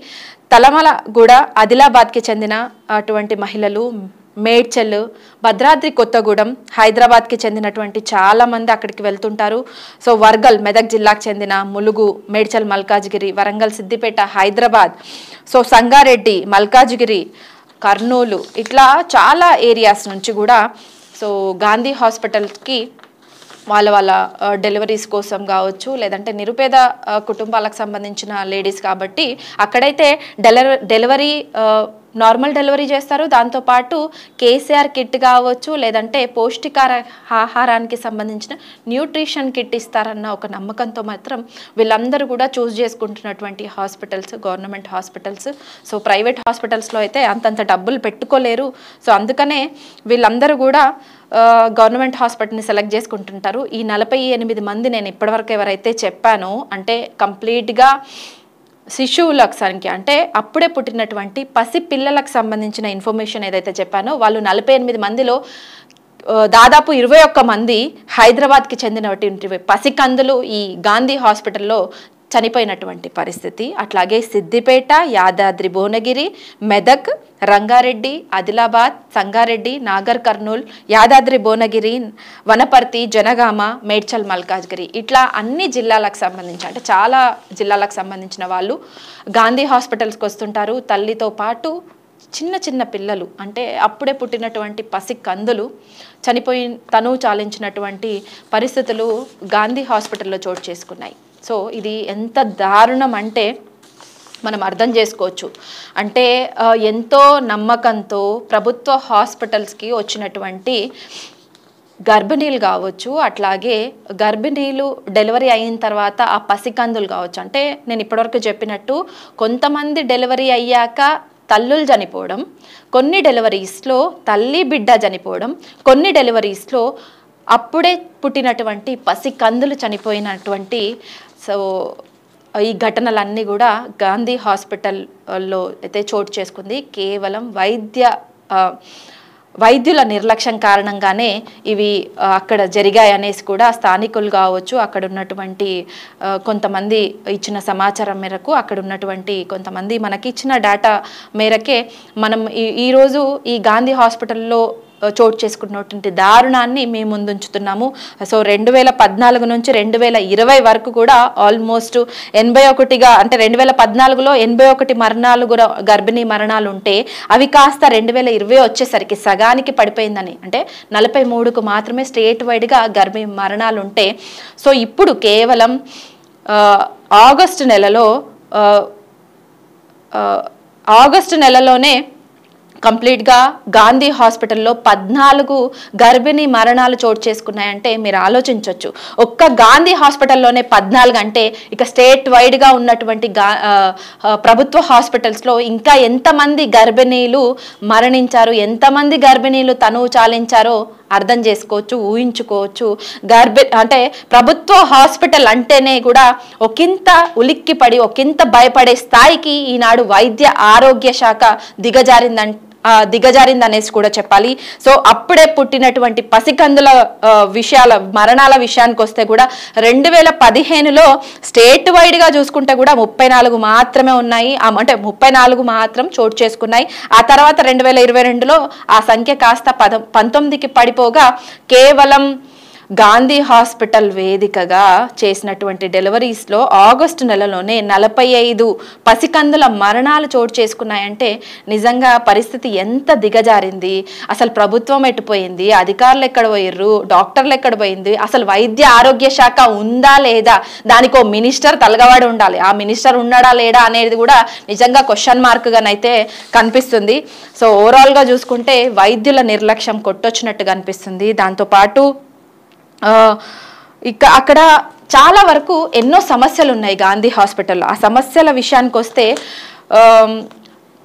తలమలగూడ ఆదిలాబాద్కి చెందిన అటువంటి మహిళలు మేడ్చల్ భద్రాద్రి కొత్తగూడెం హైదరాబాద్కి చెందినటువంటి చాలా మంది అక్కడికి వెళ్తుంటారు సో వర్గల్ మెదక్ జిల్లాకు చెందిన ములుగు మేడ్చల్ మల్కాజ్గిరి వరంగల్ సిద్దిపేట హైదరాబాద్ సో సంగారెడ్డి మల్కాజ్గిరి కర్నూలు ఇట్లా చాలా ఏరియాస్ నుంచి కూడా సో గాంధీ హాస్పిటల్కి వాళ్ళ వాళ్ళ ఆ, డెలివరీస్ కోసం కావచ్చు లేదంటే నిరుపేద ఆ, కుటుంబాలకు సంబంధించిన లేడీస్ కాబట్టి అక్కడైతే డెలివరీ డెలివరీ ఆ, నార్మల్ డెలివరీ చేస్తారు దాంతోపాటు కేసీఆర్ కిట్ కావచ్చు లేదంటే పౌష్టికార ఆహారానికి సంబంధించిన న్యూట్రిషన్ కిట్ ఇస్తారన్న ఒక నమ్మకంతో మాత్రం వీళ్ళందరూ కూడా చూస్ చేసుకుంటున్నటువంటి hospitals government hospitals so private హాస్పిటల్స్లో అయితే అంతంత డబ్బులు పెట్టుకోలేరు సో అందుకనే వీళ్ళందరూ కూడా ఆ, గవర్నమెంట్ హాస్పిటల్ని సెలెక్ట్ చేసుకుంటుంటారు ఈ నలభై ఎనిమిది మంది నేను ఇప్పటివరకు ఎవరైతే చెప్పానో అంటే కంప్లీట్గా శిశువులకు సంఖ్య అంటే అప్పుడే పుట్టినటువంటి పసి పిల్లలకు సంబంధించిన ఇన్ఫర్మేషన్ ఏదైతే చెప్పానో వాళ్ళు నలభై ఎనిమిది మందిలో ఆ, దాదాపు ఇరవై ఒక్క మంది హైదరాబాద్కి చెందినటువంటి పసికందులు ఈ గాంధీ హాస్పిటల్లో చనిపోయినటువంటి పరిస్థితి అట్లాగే సిద్దిపేట యాదాద్రి భువనగిరి మెదక్ రంగారెడ్డి ఆదిలాబాద్ సంగారెడ్డి నాగర్ కర్నూల్ యాదాద్రి భువనగిరి వనపర్తి జనగామ మేడ్చల్ మల్కాజ్గిరి ఇట్లా అన్ని జిల్లాలకు సంబంధించి అంటే చాలా జిల్లాలకు సంబంధించిన వాళ్ళు గాంధీ హాస్పిటల్స్కి వస్తుంటారు తల్లితో పాటు చిన్న చిన్న పిల్లలు అంటే అప్పుడే పుట్టినటువంటి పసి కందులు చనిపోయి తను చాలించినటువంటి పరిస్థితులు గాంధీ హాస్పిటల్లో చోటు చేసుకున్నాయి సో ఇది ఎంత దారుణం అంటే మనం అర్థం చేసుకోవచ్చు అంటే ఆ, ఎంతో నమ్మకంతో ప్రభుత్వ హాస్పిటల్స్కి వచ్చినటువంటి గర్భిణీలు కావచ్చు అట్లాగే గర్భిణీలు డెలివరీ అయిన తర్వాత ఆ పసికందులు కావచ్చు అంటే నేను ఇప్పటివరకు చెప్పినట్టు కొంతమంది డెలివరీ అయ్యాక తల్లులు చనిపోవడం కొన్ని డెలివరీస్లో తల్లి బిడ్డ చనిపోవడం కొన్ని డెలివరీస్లో అప్పుడే పుట్టినటువంటి పసికందులు చనిపోయినటువంటి సో ఈ ఘటనలన్నీ కూడా గాంధీ హాస్పిటల్లో అయితే చోటు చేసుకుంది కేవలం వైద్య ఆ, వైద్యుల నిర్లక్ష్యం కారణంగానే ఇవి ఆ, అక్కడ జరిగాయి అనేసి కూడా స్థానికులు కావచ్చు అక్కడ ఉన్నటువంటి ఆ, కొంతమంది ఇచ్చిన సమాచారం మేరకు అక్కడ ఉన్నటువంటి కొంతమంది మనకి ఇచ్చిన డేటా మేరకే మనం ఈ ఈరోజు ఈ గాంధీ హాస్పిటల్లో ఆ, చోటు చేసుకున్నటువంటి దారుణాన్ని మేము ముందుంచుతున్నాము సో రెండు వేల పద్నాలుగు నుంచి రెండు వేల ఇరవై వరకు కూడా ఆల్మోస్ట్ ఎనభై ఒకటిగా అంటే రెండు వేల పద్నాలుగులో ఎనభై ఒకటి మరణాలు కూడా గర్భిణీ మరణాలు ఉంటే అవి కాస్త రెండు వేల ఇరవై వచ్చేసరికి సగానికి పడిపోయిందని అంటే నలభై మూడుకు మాత్రమే స్టేట్ వైడ్గా గర్భిణీ మరణాలు ఉంటే సో ఇప్పుడు కేవలం ఆ, ఆగస్టు నెలలో ఆ, ఆ, ఆగస్టు నెలలోనే కంప్లీట్గా గాంధీ హాస్పిటల్లో పద్నాలుగు గర్భిణీ మరణాలు చోటు చేసుకున్నాయంటే మీరు ఆలోచించవచ్చు ఒక్క గాంధీ హాస్పిటల్లోనే పద్నాలుగు అంటే ఇక స్టేట్ వైడ్గా ఉన్నటువంటి గా ఆ, ఆ, ప్రభుత్వ హాస్పిటల్స్లో ఇంకా ఎంతమంది గర్భిణీలు మరణించారు ఎంతమంది గర్భిణీలు తనువు చాలించారో అర్థం చేసుకోవచ్చు ఊహించుకోవచ్చు గర్భి అంటే ప్రభుత్వ హాస్పిటల్ అంటేనే కూడా ఒకంత ఉలిక్కిపడి ఒకంత భయపడే స్థాయికి ఈనాడు వైద్య ఆరోగ్య శాఖ దిగజారిందం ఆ, దిగజారిందనేసి కూడా చెప్పాలి సో అప్పుడే పుట్టినటువంటి పసికందుల ఆ, విషయాల మరణాల విషయానికి వస్తే కూడా రెండు వేల పదిహేనులో స్టేట్ వైడ్గా చూసుకుంటే కూడా ముప్పై నాలుగు మాత్రమే ఉన్నాయి ఆ, అంటే ముప్పై నాలుగు మాత్రం చోటు చేసుకున్నాయి ఆ తర్వాత రెండు వేల ఇరవై రెండులో ఆ సంఖ్య కాస్త పద పంతొమ్మిదికి పడిపోగా కేవలం గాంధీ హాస్పిటల్ వేదికగా చేసినటువంటి డెలివరీస్లో ఆగస్టు నెలలోనే నలభై ఐదు పసికందుల మరణాలు చోటు చేసుకున్నాయంటే నిజంగా పరిస్థితి ఎంత దిగజారింది అసలు ప్రభుత్వం ఎట్టుపోయింది అధికారులు ఎక్కడ పోయిర్రు డాక్టర్లు ఎక్కడ పోయింది అసలు వైద్య ఆరోగ్య శాఖ ఉందా లేదా దానికి ఓ మినిస్టర్ తలగవాడి ఉండాలి ఆ మినిస్టర్ ఉన్నాడా లేడా అనేది కూడా నిజంగా క్వశ్చన్ మార్క్గానైతే కనిపిస్తుంది సో ఓవరాల్గా చూసుకుంటే వైద్యుల నిర్లక్ష్యం కొట్టొచ్చినట్టు కనిపిస్తుంది దాంతోపాటు ఆ, ఇక అక్కడ చాలా వరకు ఎన్నో సమస్యలు ఉన్నాయి గాంధీ హాస్పిటల్లో ఆ సమస్యల విషయానికి వస్తే ఆమ్,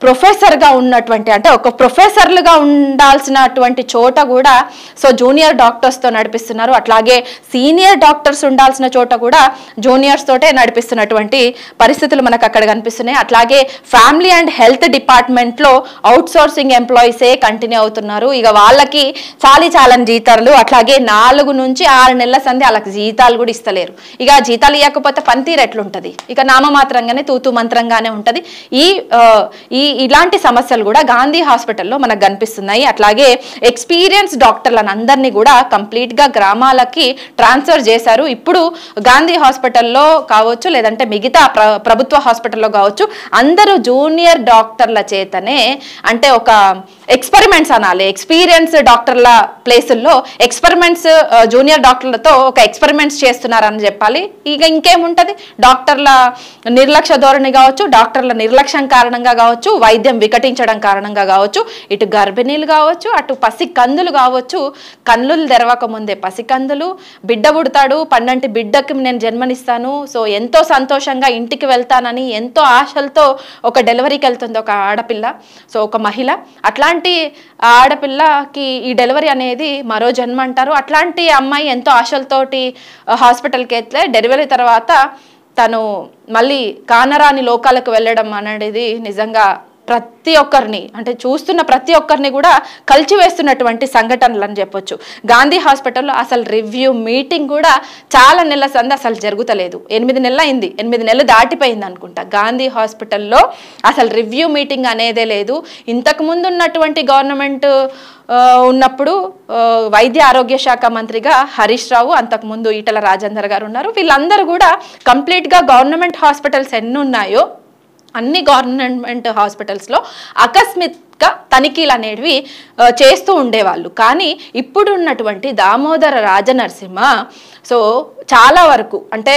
ప్రొఫెసర్గా ఉన్నటువంటి అంటే ఒక ప్రొఫెసర్లుగా ఉండాల్సినటువంటి చోట కూడా సో జూనియర్ డాక్టర్స్తో నడిపిస్తున్నారు అట్లాగే సీనియర్ డాక్టర్స్ ఉండాల్సిన చోట కూడా జూనియర్స్ తోటే నడిపిస్తున్నటువంటి పరిస్థితులు మనకు అక్కడ కనిపిస్తున్నాయి అట్లాగే ఫ్యామిలీ అండ్ హెల్త్ డిపార్ట్మెంట్లో అవుట్ సోర్సింగ్ ఎంప్లాయీసే కంటిన్యూ అవుతున్నారు ఇక వాళ్ళకి చాలీ చాలని జీతాలు అట్లాగే నాలుగు నుంచి ఆరు నెలల సంది వాళ్ళకి జీతాలు కూడా ఇస్తలేరు ఇక ఆ జీతాలు ఇవ్వకపోతే పనితీరు ఎట్లుంటది ఇక నామమాత్రంగానే తూతు మంత్రంగానే ఉంటది ఈ ఆ, ఈ ఇలాంటి సమస్యలు కూడా గాంధీ హాస్పిటల్లో మనకు కనిపిస్తున్నాయి అట్లాగే ఎక్స్పీరియన్స్ డాక్టర్లను అందరినీ కూడా కంప్లీట్ గా గ్రామాలకి ట్రాన్స్ఫర్ చేశారు ఇప్పుడు గాంధీ హాస్పిటల్లో కావచ్చు లేదంటే మిగతా ప్ర ప్రభుత్వ హాస్పిటల్లో కావచ్చు అందరూ జూనియర్ డాక్టర్ల చేతనే అంటే ఒక ఎక్స్పెరిమెంట్స్ అనాలి ఎక్స్పీరియన్స్ డాక్టర్ల ప్లేసుల్లో ఎక్స్పెరిమెంట్స్ జూనియర్ డాక్టర్లతో ఒక ఎక్స్పెరిమెంట్స్ చేస్తున్నారని చెప్పాలి ఇక ఇంకేముంటది డాక్టర్ల నిర్లక్ష్య ధోరణి కావచ్చు డాక్టర్ల నిర్లక్ష్యం కారణంగా కావచ్చు వైద్యం వికటించడం కారణంగా కావచ్చు ఇటు గర్భిణీలు కావచ్చు అటు పసి కందులు కావచ్చు కన్నులు తెరవక ముందే పసి కందులు బిడ్డ పుడతాడు పన్నంటి బిడ్డకి నేను జన్మనిస్తాను సో ఎంతో సంతోషంగా ఇంటికి వెళ్తానని ఎంతో ఆశలతో ఒక డెలివరీకి వెళ్తుంది ఒక ఆడపిల్ల సో ఒక మహిళ అట్లాంటి ఆడపిల్లకి ఈ డెలివరీ అనేది మరో జన్మ అంటారు అట్లాంటి అమ్మాయి ఎంతో ఆశలతోటి హాస్పిటల్కి వెళ్తే డెలివరీ తర్వాత తను మళ్ళీ కానరాని లోకాలకు వెళ్ళడం అనేది నిజంగా ప్రతి ఒక్కరిని అంటే చూస్తున్న ప్రతి ఒక్కరిని కూడా కలిచివేస్తున్నటువంటి సంఘటనలు అని చెప్పొచ్చు గాంధీ హాస్పిటల్లో అసలు రివ్యూ మీటింగ్ కూడా చాలా నెలల సంది అసలు జరుగుతలేదు ఎనిమిది నెలలు అయింది ఎనిమిది నెలలు దాటిపోయింది అనుకుంటా గాంధీ హాస్పిటల్లో అసలు రివ్యూ మీటింగ్ అనేదే లేదు ఇంతకు ముందు ఉన్నటువంటి గవర్నమెంట్ ఆ, ఉన్నప్పుడు ఆ, వైద్య ఆరోగ్య శాఖ మంత్రిగా హరీష్ రావు అంతకుముందు ఈటల రాజేందర్ గారు ఉన్నారు వీళ్ళందరూ కూడా కంప్లీట్గా గవర్నమెంట్ హాస్పిటల్స్ ఎన్ని ఉన్నాయో అన్ని గవర్నమెంట్ హాస్పిటల్స్లో అకస్మిత్గా తనిఖీలు అనేవి ఆ, చేస్తూ ఉండేవాళ్ళు కానీ ఇప్పుడు ఉన్నటువంటి దామోదర రాజనరసింహ సో చాలా వరకు అంటే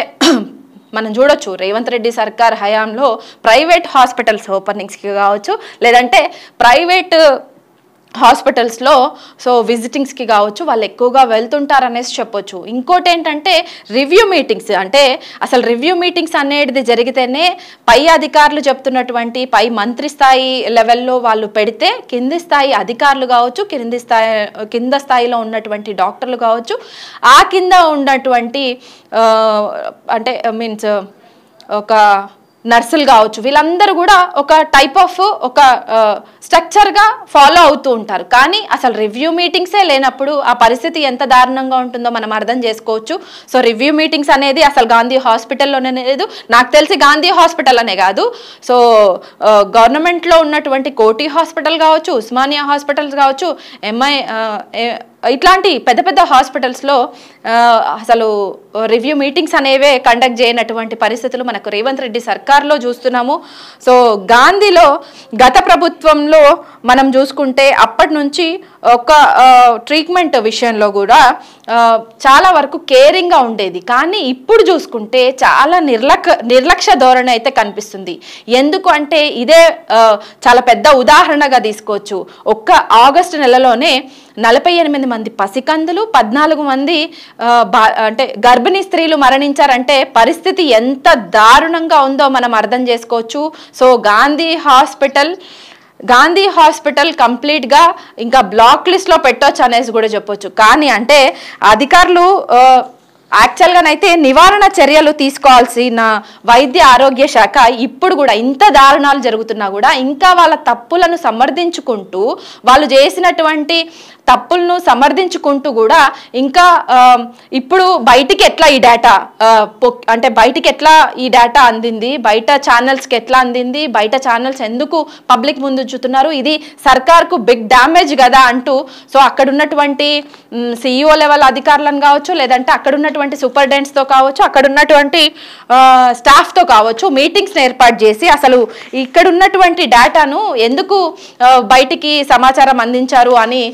మనం చూడొచ్చు రేవంత్ రెడ్డి సర్కార్ హయాంలో ప్రైవేట్ హాస్పిటల్స్ ఓపెనింగ్స్కి కావచ్చు లేదంటే ప్రైవేట్ హాస్పిటల్స్లో సో విజిటింగ్స్కి కావచ్చు వాళ్ళు ఎక్కువగా వెళ్తుంటారు అనేసి చెప్పొచ్చు ఇంకోటి ఏంటంటే రివ్యూ మీటింగ్స్ అంటే అసలు రివ్యూ మీటింగ్స్ అనేది జరిగితేనే పై అధికారులు చెప్తున్నటువంటి పై మంత్రి స్థాయి లెవెల్లో వాళ్ళు పెడితే కింది స్థాయి అధికారులు కావచ్చు కింది స్థాయి కింద స్థాయిలో ఉన్నటువంటి డాక్టర్లు కావచ్చు ఆ కింద ఉన్నటువంటి ఆ, అంటే మీన్స్ ఒక నర్సులు కావచ్చు వీళ్ళందరూ కూడా ఒక టైప్ ఆఫ్ ఒక స్ట్రక్చర్గా ఫాలో అవుతూ ఉంటారు కానీ అసలు రివ్యూ మీటింగ్సే లేనప్పుడు ఆ పరిస్థితి ఎంత దారుణంగా ఉంటుందో మనం అర్థం చేసుకోవచ్చు సో రివ్యూ మీటింగ్స్ అనేది అసలు గాంధీ హాస్పిటల్లోనే లేదు నాకు తెలిసి గాంధీ హాస్పిటల్ అనే కాదు సో గవర్నమెంట్లో ఉన్నటువంటి కోటి హాస్పిటల్ కావచ్చు ఉస్మానియా హాస్పిటల్స్ కావచ్చు ఎంఐ ఇట్లాంటి పెద్ద పెద్ద హాస్పిటల్స్లో అసలు రివ్యూ మీటింగ్స్ అనేవే కండక్ట్ చేయనటువంటి పరిస్థితులు మనకు రేవంత్ రెడ్డి సర్కార్లో చూస్తున్నాము సో గాంధీలో గత ప్రభుత్వంలో మనం చూసుకుంటే అప్పటి నుంచి ఒక ట్రీట్మెంట్ విషయంలో కూడా ఆ, చాలా వరకు కేరింగ్గా ఉండేది కానీ ఇప్పుడు చూసుకుంటే చాలా నిర్లక్ నిర్లక్ష్య ధోరణి అయితే కనిపిస్తుంది ఎందుకు అంటే ఇదే ఆ, చాలా పెద్ద ఉదాహరణగా తీసుకోవచ్చు ఒక్క ఆగస్టు నెలలోనే నలభై ఎనిమిది మంది పసికందులు పద్నాలుగు మంది ఆ, బా- అంటే గర్భిణీ స్త్రీలు మరణించారంటే పరిస్థితి ఎంత దారుణంగా ఉందో మనం అర్థం చేసుకోవచ్చు so Gandhi hospital Gandhi hospital కంప్లీట్గా ఇంకా బ్లాక్ లిస్ట్లో పెట్టొచ్చు అనేసి కూడా చెప్పొచ్చు కానీ అంటే అధికారులు ఆ, యాక్చువల్గానైతే నివారణ చర్యలు తీసుకోవాల్సిన వైద్య ఆరోగ్య శాఖ ఇప్పుడు కూడా ఇంత దారుణాలు జరుగుతున్నా కూడా ఇంకా వాళ్ళ తప్పులను సమర్థించుకుంటూ వాళ్ళు చేసినటువంటి తప్పులను సమర్థించుకుంటూ కూడా ఇంకా ఆ, ఇప్పుడు బయటికి ఎట్లా ఈ డేటా అంటే బయటికి ఎట్లా ఈ డేటా అందింది బయట ఛానల్స్కి ఎట్లా అందింది బయట ఛానల్స్ ఎందుకు పబ్లిక్ ముందు ఉంచుతున్నారు ఇది సర్కార్కు బిగ్ డ్యామేజ్ కదా అంటూ సో అక్కడ ఉన్నటువంటి సిఇఓ లెవెల్ అధికారులను కావచ్చు లేదంటే అక్కడ ఉన్నటువంటి సూపరింటెండెంట్స్తో కావచ్చు అక్కడ ఉన్నటువంటి ఆ, స్టాఫ్తో కావచ్చు మీటింగ్స్ని ఏర్పాటు చేసి అసలు ఇక్కడ ఉన్నటువంటి డేటాను ఎందుకు ఆ, బయటికి సమాచారం అందించారు అని వాళ్ళని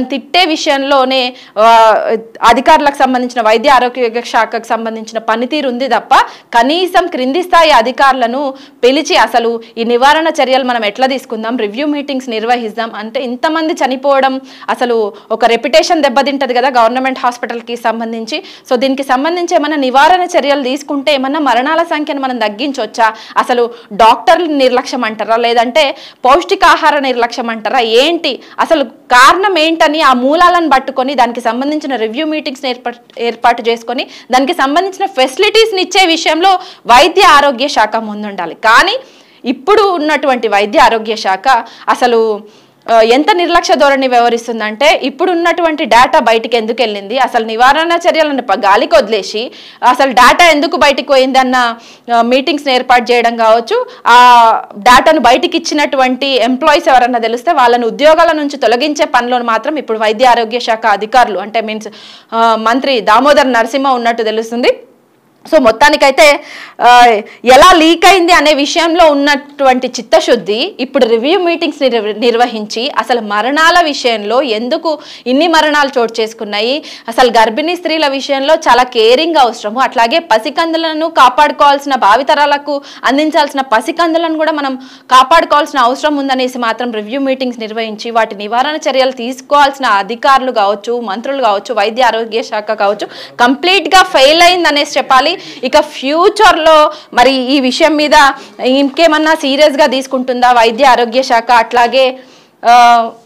వాళ్ళని తిట్టే విషయంలోనే ఆ, అధికారులకు సంబంధించిన వైద్య ఆరోగ్య శాఖకు సంబంధించిన పనితీరు ఉంది తప్ప కనీసం క్రింది స్థాయి అధికారులను పిలిచి అసలు ఈ నివారణ చర్యలు మనం ఎట్లా తీసుకుందాం రివ్యూ మీటింగ్స్ నిర్వహిద్దాం అంటే ఇంతమంది చనిపోవడం అసలు ఒక రెప్యుటేషన్ దెబ్బతింటది కదా గవర్నమెంట్ హాస్పిటల్కి సంబంధించి సో దీనికి సంబంధించి ఏమైనా నివారణ చర్యలు తీసుకుంటే ఏమన్నా మరణాల సంఖ్యను మనం తగ్గించవచ్చా అసలు డాక్టర్లు నిర్లక్ష్యం అంటారా లేదంటే పౌష్టికాహార నిర్లక్ష్యం అంటారా ఏంటి అసలు కారణం ఏంటని ఆ మూలాలను పట్టుకొని దానికి సంబంధించిన రివ్యూ మీటింగ్స్ ఏర్పాటు ఏర్పాటు చేసుకొని దానికి సంబంధించిన ఫెసిలిటీస్ని ఇచ్చే విషయంలో వైద్య ఆరోగ్య శాఖ ముందుండాలి కానీ ఇప్పుడు ఉన్నటువంటి వైద్య ఆరోగ్య శాఖ అసలు ఆ, ఎంత నిర్లక్ష్య ధోరణి వ్యవహరిస్తుందంటే ఇప్పుడు ఉన్నటువంటి డేటా బయటికి ఎందుకు వెళ్ళింది అసలు నివారణ చర్యలను ప- గాలికి వదిలేసి అసలు డేటా ఎందుకు బయటికి పోయింది అన్న మీటింగ్స్ ఏర్పాటు చేయడం కావచ్చు ఆ డేటాను బయటికి ఇచ్చినటువంటి ఎంప్లాయీస్ ఎవరన్నా తెలిస్తే వాళ్ళని ఉద్యోగాల నుంచి తొలగించే పనిలో మాత్రం ఇప్పుడు వైద్య ఆరోగ్య శాఖ అధికారులు అంటే మీన్స్ మంత్రి దామోదర్ నరసింహ ఉన్నట్టు తెలుస్తుంది సో మొత్తానికైతే ఆ, ఎలా లీక్ అయింది అనే విషయంలో ఉన్నటువంటి చిత్తశుద్ధి ఇప్పుడు రివ్యూ మీటింగ్స్ నిర్వ- నిర్వహించి అసలు మరణాల విషయంలో ఎందుకు ఇన్ని మరణాలు చోటు చేసుకున్నాయి అసలు గర్భిణీ స్త్రీల విషయంలో చాలా కేరింగ్ అవసరము అట్లాగే పసికందులను కాపాడుకోవాల్సిన భావితరాలకు అందించాల్సిన పసికందులను కూడా మనం కాపాడుకోవాల్సిన అవసరం ఉందనేసి మాత్రం రివ్యూ మీటింగ్స్ నిర్వహించి వాటి నివారణ చర్యలు తీసుకోవాల్సిన అధికారులు కావచ్చు మంత్రులు కావచ్చు వైద్య ఆరోగ్య శాఖ కావచ్చు కంప్లీట్గా ఫెయిల్ అయింది అనేసి చెప్పాలి ఇక ఫ్యూచర్లో మరి ఈ విషయం మీద ఇంకేమన్నా సీరియస్గా తీసుకుంటుందా వైద్య ఆరోగ్య శాఖ అట్లాగే ఆ,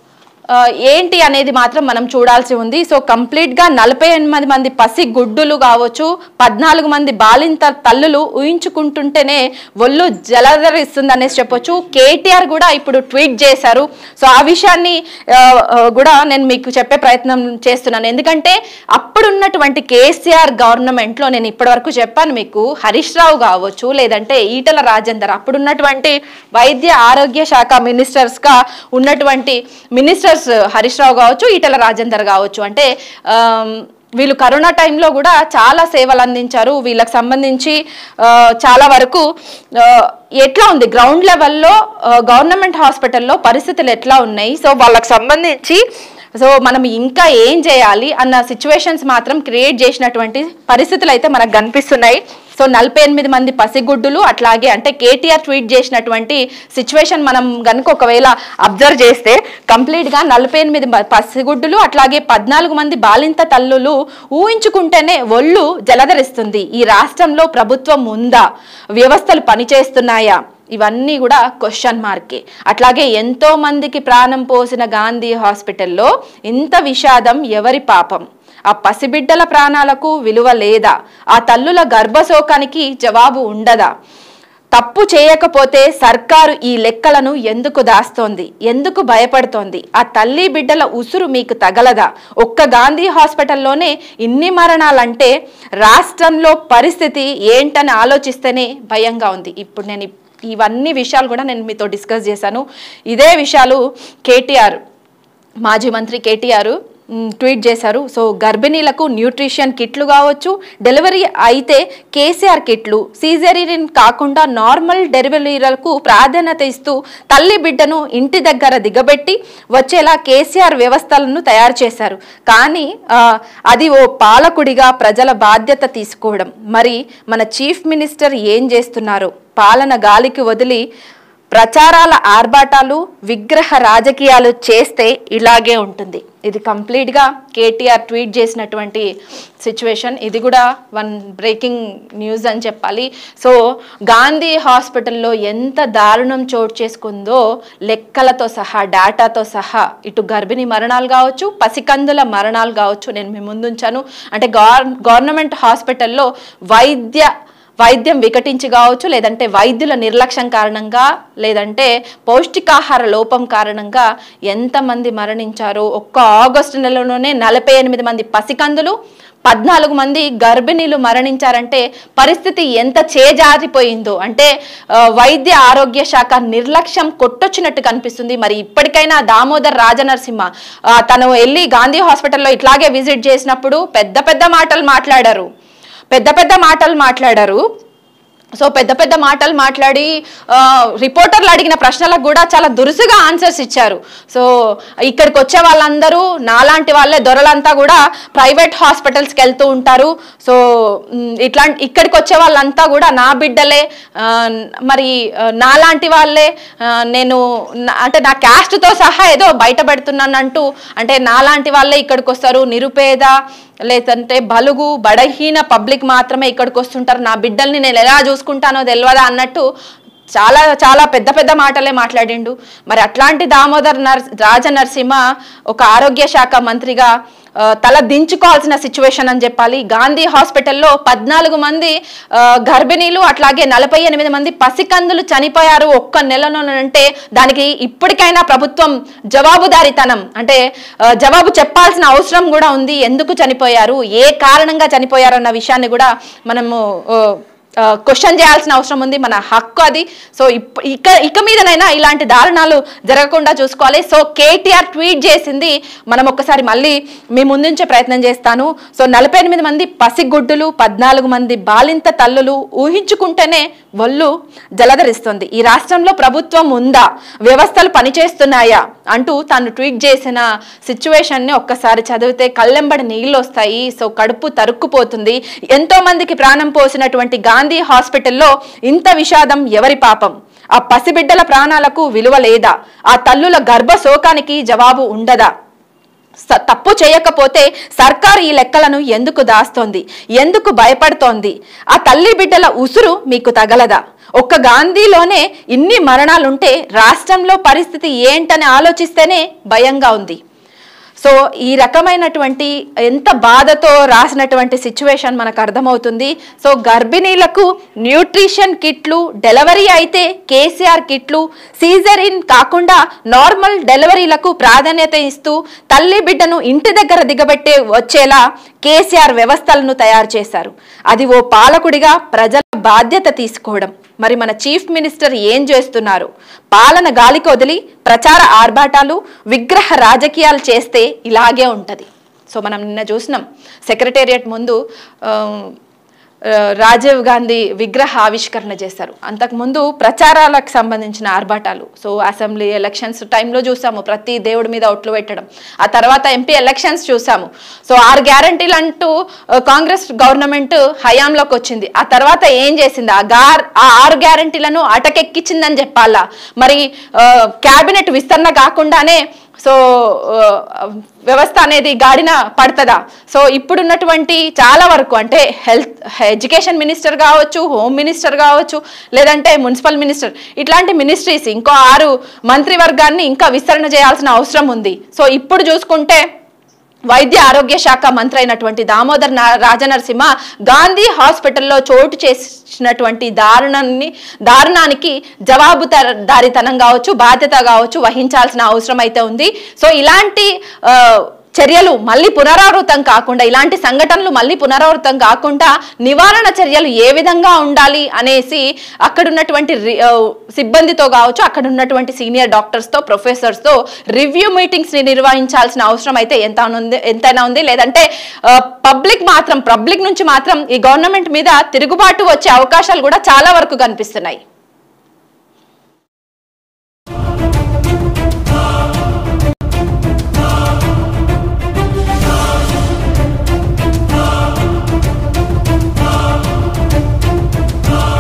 ఆ, ఏంటి అనేది మాత్రం మనం చూడాల్సి ఉంది సో కంప్లీట్గా నలభై ఎనిమిది మంది పసి గుడ్డులు కావచ్చు పద్నాలుగు మంది బాలింత తల్లులు ఊహించుకుంటుంటేనే ఒళ్ళు జలధరిస్తుంది అనేసి చెప్పొచ్చు కేటీఆర్ కూడా ఇప్పుడు ట్వీట్ చేశారు సో ఆ విషయాన్ని ఆ, ఆ, కూడా నేను మీకు చెప్పే ప్రయత్నం చేస్తున్నాను ఎందుకంటే అప్పుడున్నటువంటి కేసీఆర్ గవర్నమెంట్లో నేను ఇప్పటివరకు చెప్పాను మీకు హరీష్ రావు కావచ్చు లేదంటే ఈటల రాజేందర్ అప్పుడున్నటువంటి వైద్య ఆరోగ్య శాఖ మినిస్టర్స్గా ఉన్నటువంటి మినిస్టర్స్ హరీష్ రావు కావచ్చు ఈటల రాజేందర్ కావచ్చు అంటే ఆమ్, వీళ్ళు కరోనా టైంలో కూడా చాలా సేవలు అందించారు వీళ్ళకి సంబంధించి ఆ, చాలా వరకు ఆ, ఎట్లా ఉంది గ్రౌండ్ లెవెల్లో గవర్నమెంట్ హాస్పిటల్లో పరిస్థితులు ఎట్లా ఉన్నాయి సో వాళ్ళకి సంబంధించి సో మనం ఇంకా ఏం చేయాలి అన్న సిచ్యువేషన్స్ మాత్రం క్రియేట్ చేసినటువంటి పరిస్థితులు అయితే మనకు కనిపిస్తున్నాయి సో నలభై ఎనిమిది మంది పసిగుడ్డులు అట్లాగే అంటే కేటీఆర్ ట్వీట్ చేసినటువంటి సిచ్యువేషన్ మనం కనుక ఒకవేళ అబ్జర్వ్ చేస్తే కంప్లీట్గా నలభై ఎనిమిది మ- పసిగుడ్డులు అట్లాగే పద్నాలుగు మంది బాలింత తల్లులు ఊహించుకుంటేనే ఒళ్ళు జలధరిస్తుంది ఈ రాష్ట్రంలో ప్రభుత్వం ఉందా వ్యవస్థలు పనిచేస్తున్నాయా ఇవన్నీ కూడా క్వశ్చన్ మార్కే అట్లాగే ఎంతో మందికి ప్రాణం పోసిన గాంధీ హాస్పిటల్లో ఇంత విషాదం ఎవరి పాపం ఆ పసిబిడ్డల ప్రాణాలకు విలువ లేదా ఆ తల్లుల గర్భశోకానికి జవాబు ఉండదా తప్పు చేయకపోతే సర్కారు ఈ లెక్కలను ఎందుకు దాస్తోంది ఎందుకు భయపడుతోంది ఆ తల్లి బిడ్డల ఉసురు మీకు తగలదా ఒక్క గాంధీ హాస్పిటల్లోనే ఇన్ని మరణాలంటే రాష్ట్రంలో పరిస్థితి ఏంటని ఆలోచిస్తేనే భయంగా ఉంది ఇప్పుడు నేను ఇప్- ఇవన్నీ విషయాలు కూడా నేను మీతో డిస్కస్ చేశాను ఇదే విషయాలు కేటీఆర్ మాజీ మంత్రి కేటీఆర్ మ్, ట్వీట్ చేశారు సో గర్భిణీలకు న్యూట్రిషన్ కిట్లు కావచ్చు డెలివరీ అయితే కేసీఆర్ కిట్లు సీజరీన్ కాకుండా నార్మల్ డెలివరీలకు ప్రాధాన్యత ఇస్తూ తల్లి బిడ్డను ఇంటి దగ్గర దిగబెట్టి వచ్చేలా కేసీఆర్ వ్యవస్థలను తయారు చేశారు కానీ ఆ, అది ఓ పాలకుడిగా ప్రజల బాధ్యత తీసుకోవడం మరి మన చీఫ్ మినిస్టర్ ఏం చేస్తున్నారు పాలన గాలికి వదిలి ప్రచారాల ఆర్భాటాలు విగ్రహ రాజకీయాలు చేస్తే ఇలాగే ఉంటుంది ఇది కంప్లీట్గా కేటీఆర్ ట్వీట్ చేసినటువంటి సిచ్యువేషన్ ఇది కూడా వన్ బ్రేకింగ్ న్యూస్ అని చెప్పాలి సో గాంధీ హాస్పిటల్లో ఎంత దారుణం చోటు చేసుకుందో లెక్కలతో సహా డేటాతో సహా ఇటు గర్భిణీ మరణాలు కావచ్చు పసికందుల మరణాలు కావచ్చు నేను మీ ముందుంచాను అంటే గవర్ గవర్నమెంట్ హాస్పిటల్లో వైద్య వైద్యం వికటించి కావచ్చు లేదంటే వైద్యుల నిర్లక్ష్యం కారణంగా లేదంటే పౌష్టికాహార లోపం కారణంగా ఎంతమంది మరణించారో ఒక్క ఆగస్టు నెలలోనే నలభై ఎనిమిది మంది పసికందులు పద్నాలుగు మంది గర్భిణీలు మరణించారంటే పరిస్థితి ఎంత చేజారిపోయిందో అంటే ఆ, వైద్య ఆరోగ్య శాఖ నిర్లక్ష్యం కొట్టొచ్చినట్టు కనిపిస్తుంది మరి ఇప్పటికైనా దామోదర్ రాజనరసింహ ఆ, తను వెళ్ళి గాంధీ హాస్పిటల్లో ఇట్లాగే విజిట్ చేసినప్పుడు పెద్ద పెద్ద మాటలు మాట్లాడారు పెద్ద పెద్ద మాటలు మాట్లాడారు సో పెద్ద పెద్ద మాటలు మాట్లాడి ఆ, రిపోర్టర్లు అడిగిన ప్రశ్నలకు కూడా చాలా దురుసుగా ఆన్సర్స్ ఇచ్చారు సో ఇక్కడికి వచ్చే వాళ్ళందరూ నాలాంటి వాళ్ళే దొరలంతా కూడా ప్రైవేట్ హాస్పిటల్స్కి వెళ్తూ ఉంటారు సో మ్, ఇట్లాంటి ఇక్కడికి వచ్చే వాళ్ళంతా కూడా నా బిడ్డలే ఆ, మరి ఆ, నాలాంటి వాళ్ళే ఆ, నేను నా- అంటే నా క్యాస్ట్తో సహా ఏదో బయట పెడుతున్నానంటూ అంటే నాలాంటి వాళ్ళే ఇక్కడికి వస్తారు నిరుపేద లేదంటే బలుగు బడహీన పబ్లిక్ మాత్రమే ఇక్కడికి వస్తుంటారు నా బిడ్డల్ని నేను ఎలా చూసుకుంటానో తెలియదా అన్నట్టు చాలా చాలా పెద్ద పెద్ద మాటలే మాట్లాడిండు మరి అట్లాంటి దామోదర్ నర్ రాజ నరసింహ ఒక ఆరోగ్య శాఖ మంత్రిగా ఆ, తల దించుకోవాల్సిన సిచ్యువేషన్ అని చెప్పాలి గాంధీ హాస్పిటల్లో పద్నాలుగు మంది ఆ, గర్భిణీలు అట్లాగే నలభై ఎనిమిది మంది పసికందులు చనిపోయారు ఒక్క నెలలో అంటే దానికి ఇప్పటికైనా ప్రభుత్వం జవాబుదారీతనం అంటే ఆ, జవాబు చెప్పాల్సిన అవసరం కూడా ఉంది ఎందుకు చనిపోయారు ఏ కారణంగా చనిపోయారు అన్న విషయాన్ని కూడా మనము ఆ, క్వశ్చన్ చేయాల్సిన అవసరం ఉంది మన హక్కు అది సో ఇప్ప ఇక ఇక మీదనైనా ఇలాంటి దారుణాలు జరగకుండా చూసుకోవాలి సో కేటీఆర్ ట్వీట్ చేసింది మనం ఒక్కసారి మళ్ళీ మీ ముందుంచే ప్రయత్నం చేస్తాను సో నలభై ఎనిమిది మంది పసిగుడ్డులు పద్నాలుగు మంది బాలింత తల్లులు ఊహించుకుంటేనే ఒళ్ళు జలధరిస్తుంది ఈ రాష్ట్రంలో ప్రభుత్వం ఉందా వ్యవస్థలు పనిచేస్తున్నాయా అంటూ తాను ట్వీట్ చేసిన సిచ్యువేషన్ని ఒక్కసారి చదివితే కళ్ళెంబడి నీళ్ళు వస్తాయి సో కడుపు తరుక్కుపోతుంది ఎంతో మందికి ప్రాణం పోసినటువంటి గాంధీ హాస్పిటల్లో ఇంత విషాదం ఎవరి పాపం ఆ పసిబిడ్డల ప్రాణాలకు విలువ లేదా ఆ తల్లుల గర్భ శోకానికి జవాబు ఉండదా స- తప్పు చేయకపోతే సర్కారు ఈ లెక్కలను ఎందుకు దాస్తోంది ఎందుకు భయపడుతోంది ఆ తల్లి బిడ్డల ఉసురు మీకు తగలదా ఒక్క గాంధీలోనే ఇన్ని మరణాలుంటే రాష్ట్రంలో పరిస్థితి ఏంటని ఆలోచిస్తేనే భయంగా ఉంది సో ఈ రకమైనటువంటి ఎంత బాధతో రాసినటువంటి సిచ్యువేషన్ మనకు అర్థమవుతుంది సో గర్భిణీలకు న్యూట్రిషన్ కిట్లు డెలివరీ అయితే కేసీఆర్ కిట్లు సీజరిన్ కాకుండా నార్మల్ డెలివరీలకు ప్రాధాన్యత ఇస్తూ తల్లి బిడ్డను ఇంటి దగ్గర దిగబెట్టే వచ్చేలా కేసీఆర్ వ్యవస్థలను తయారు చేశారు అది ఓ పాలకుడిగా ప్రజల బాధ్యత తీసుకోవడం మరి మన చీఫ్ మినిస్టర్ ఏం చేస్తున్నారు పాలన గాలికి వదిలి ప్రచార ఆర్భాటాలు విగ్రహ రాజకీయాలు చేస్తే ఇలాగే ఉంటది సో మనం నిన్న చూసినాం సెక్రటేరియట్ ముందు ఆ, ఆ, రాజీవ్ గాంధీ విగ్రహ ఆవిష్కరణ చేశారు అంతకుముందు ప్రచారాలకు సంబంధించిన ఆర్భాటాలు సో అసెంబ్లీ ఎలక్షన్స్ టైంలో చూసాము ప్రతి దేవుడి మీద ఒట్లు పెట్టడం ఆ తర్వాత ఎంపీ ఎలక్షన్స్ చూసాము సో ఆరు గ్యారంటీలు అంటూ ఆ, కాంగ్రెస్ గవర్నమెంట్ హయాంలోకి వచ్చింది ఆ తర్వాత ఏం చేసింది ఆ గార్ ఆ ఆరు గ్యారంటీలను అటకెక్కించిందని చెప్పాలా మరి క్యాబినెట్ విస్తరణ కాకుండానే సో ఆ, వ్యవస్థ అనేది గాడిన పడుతుందా సో ఇప్పుడున్నటువంటి చాలా వరకు అంటే హెల్త్ ఎడ్యుకేషన్ మినిస్టర్ కావచ్చు హోమ్ మినిస్టర్ కావచ్చు లేదంటే మున్సిపల్ మినిస్టర్ ఇట్లాంటి మినిస్ట్రీస్ ఇంకో ఆరు మంత్రివర్గాన్ని ఇంకా విస్తరణ చేయాల్సిన అవసరం ఉంది సో ఇప్పుడు చూసుకుంటే వైద్య ఆరోగ్య శాఖ మంత్రి అయినటువంటి దామోదర్ నా- రాజనరసింహ గాంధీ హాస్పిటల్లో చోటు చేసినటువంటి దారుణాన్ని దారుణానికి జవాబుదారీతనం కావచ్చు బాధ్యత కావచ్చు వహించాల్సిన అవసరం అయితే ఉంది సో ఇలాంటి ఆ, చర్యలు మళ్ళీ పునరావృతం కాకుండా ఇలాంటి సంఘటనలు మళ్ళీ పునరావృతం కాకుండా నివారణ చర్యలు ఏ విధంగా ఉండాలి అనేసి అక్కడ ఉన్నటువంటి రి- ఆ, సిబ్బందితో కావచ్చు అక్కడ ఉన్నటువంటి సీనియర్ డాక్టర్స్తో ప్రొఫెసర్స్తో రివ్యూ మీటింగ్స్ని నిర్వహించాల్సిన అవసరం అయితే ఎంత ఉంది ఎంతైనా ఉంది లేదంటే పబ్లిక్ మాత్రం పబ్లిక్ నుంచి మాత్రం ఈ గవర్నమెంట్ మీద తిరుగుబాటు వచ్చే అవకాశాలు కూడా చాలా వరకు కనిపిస్తున్నాయి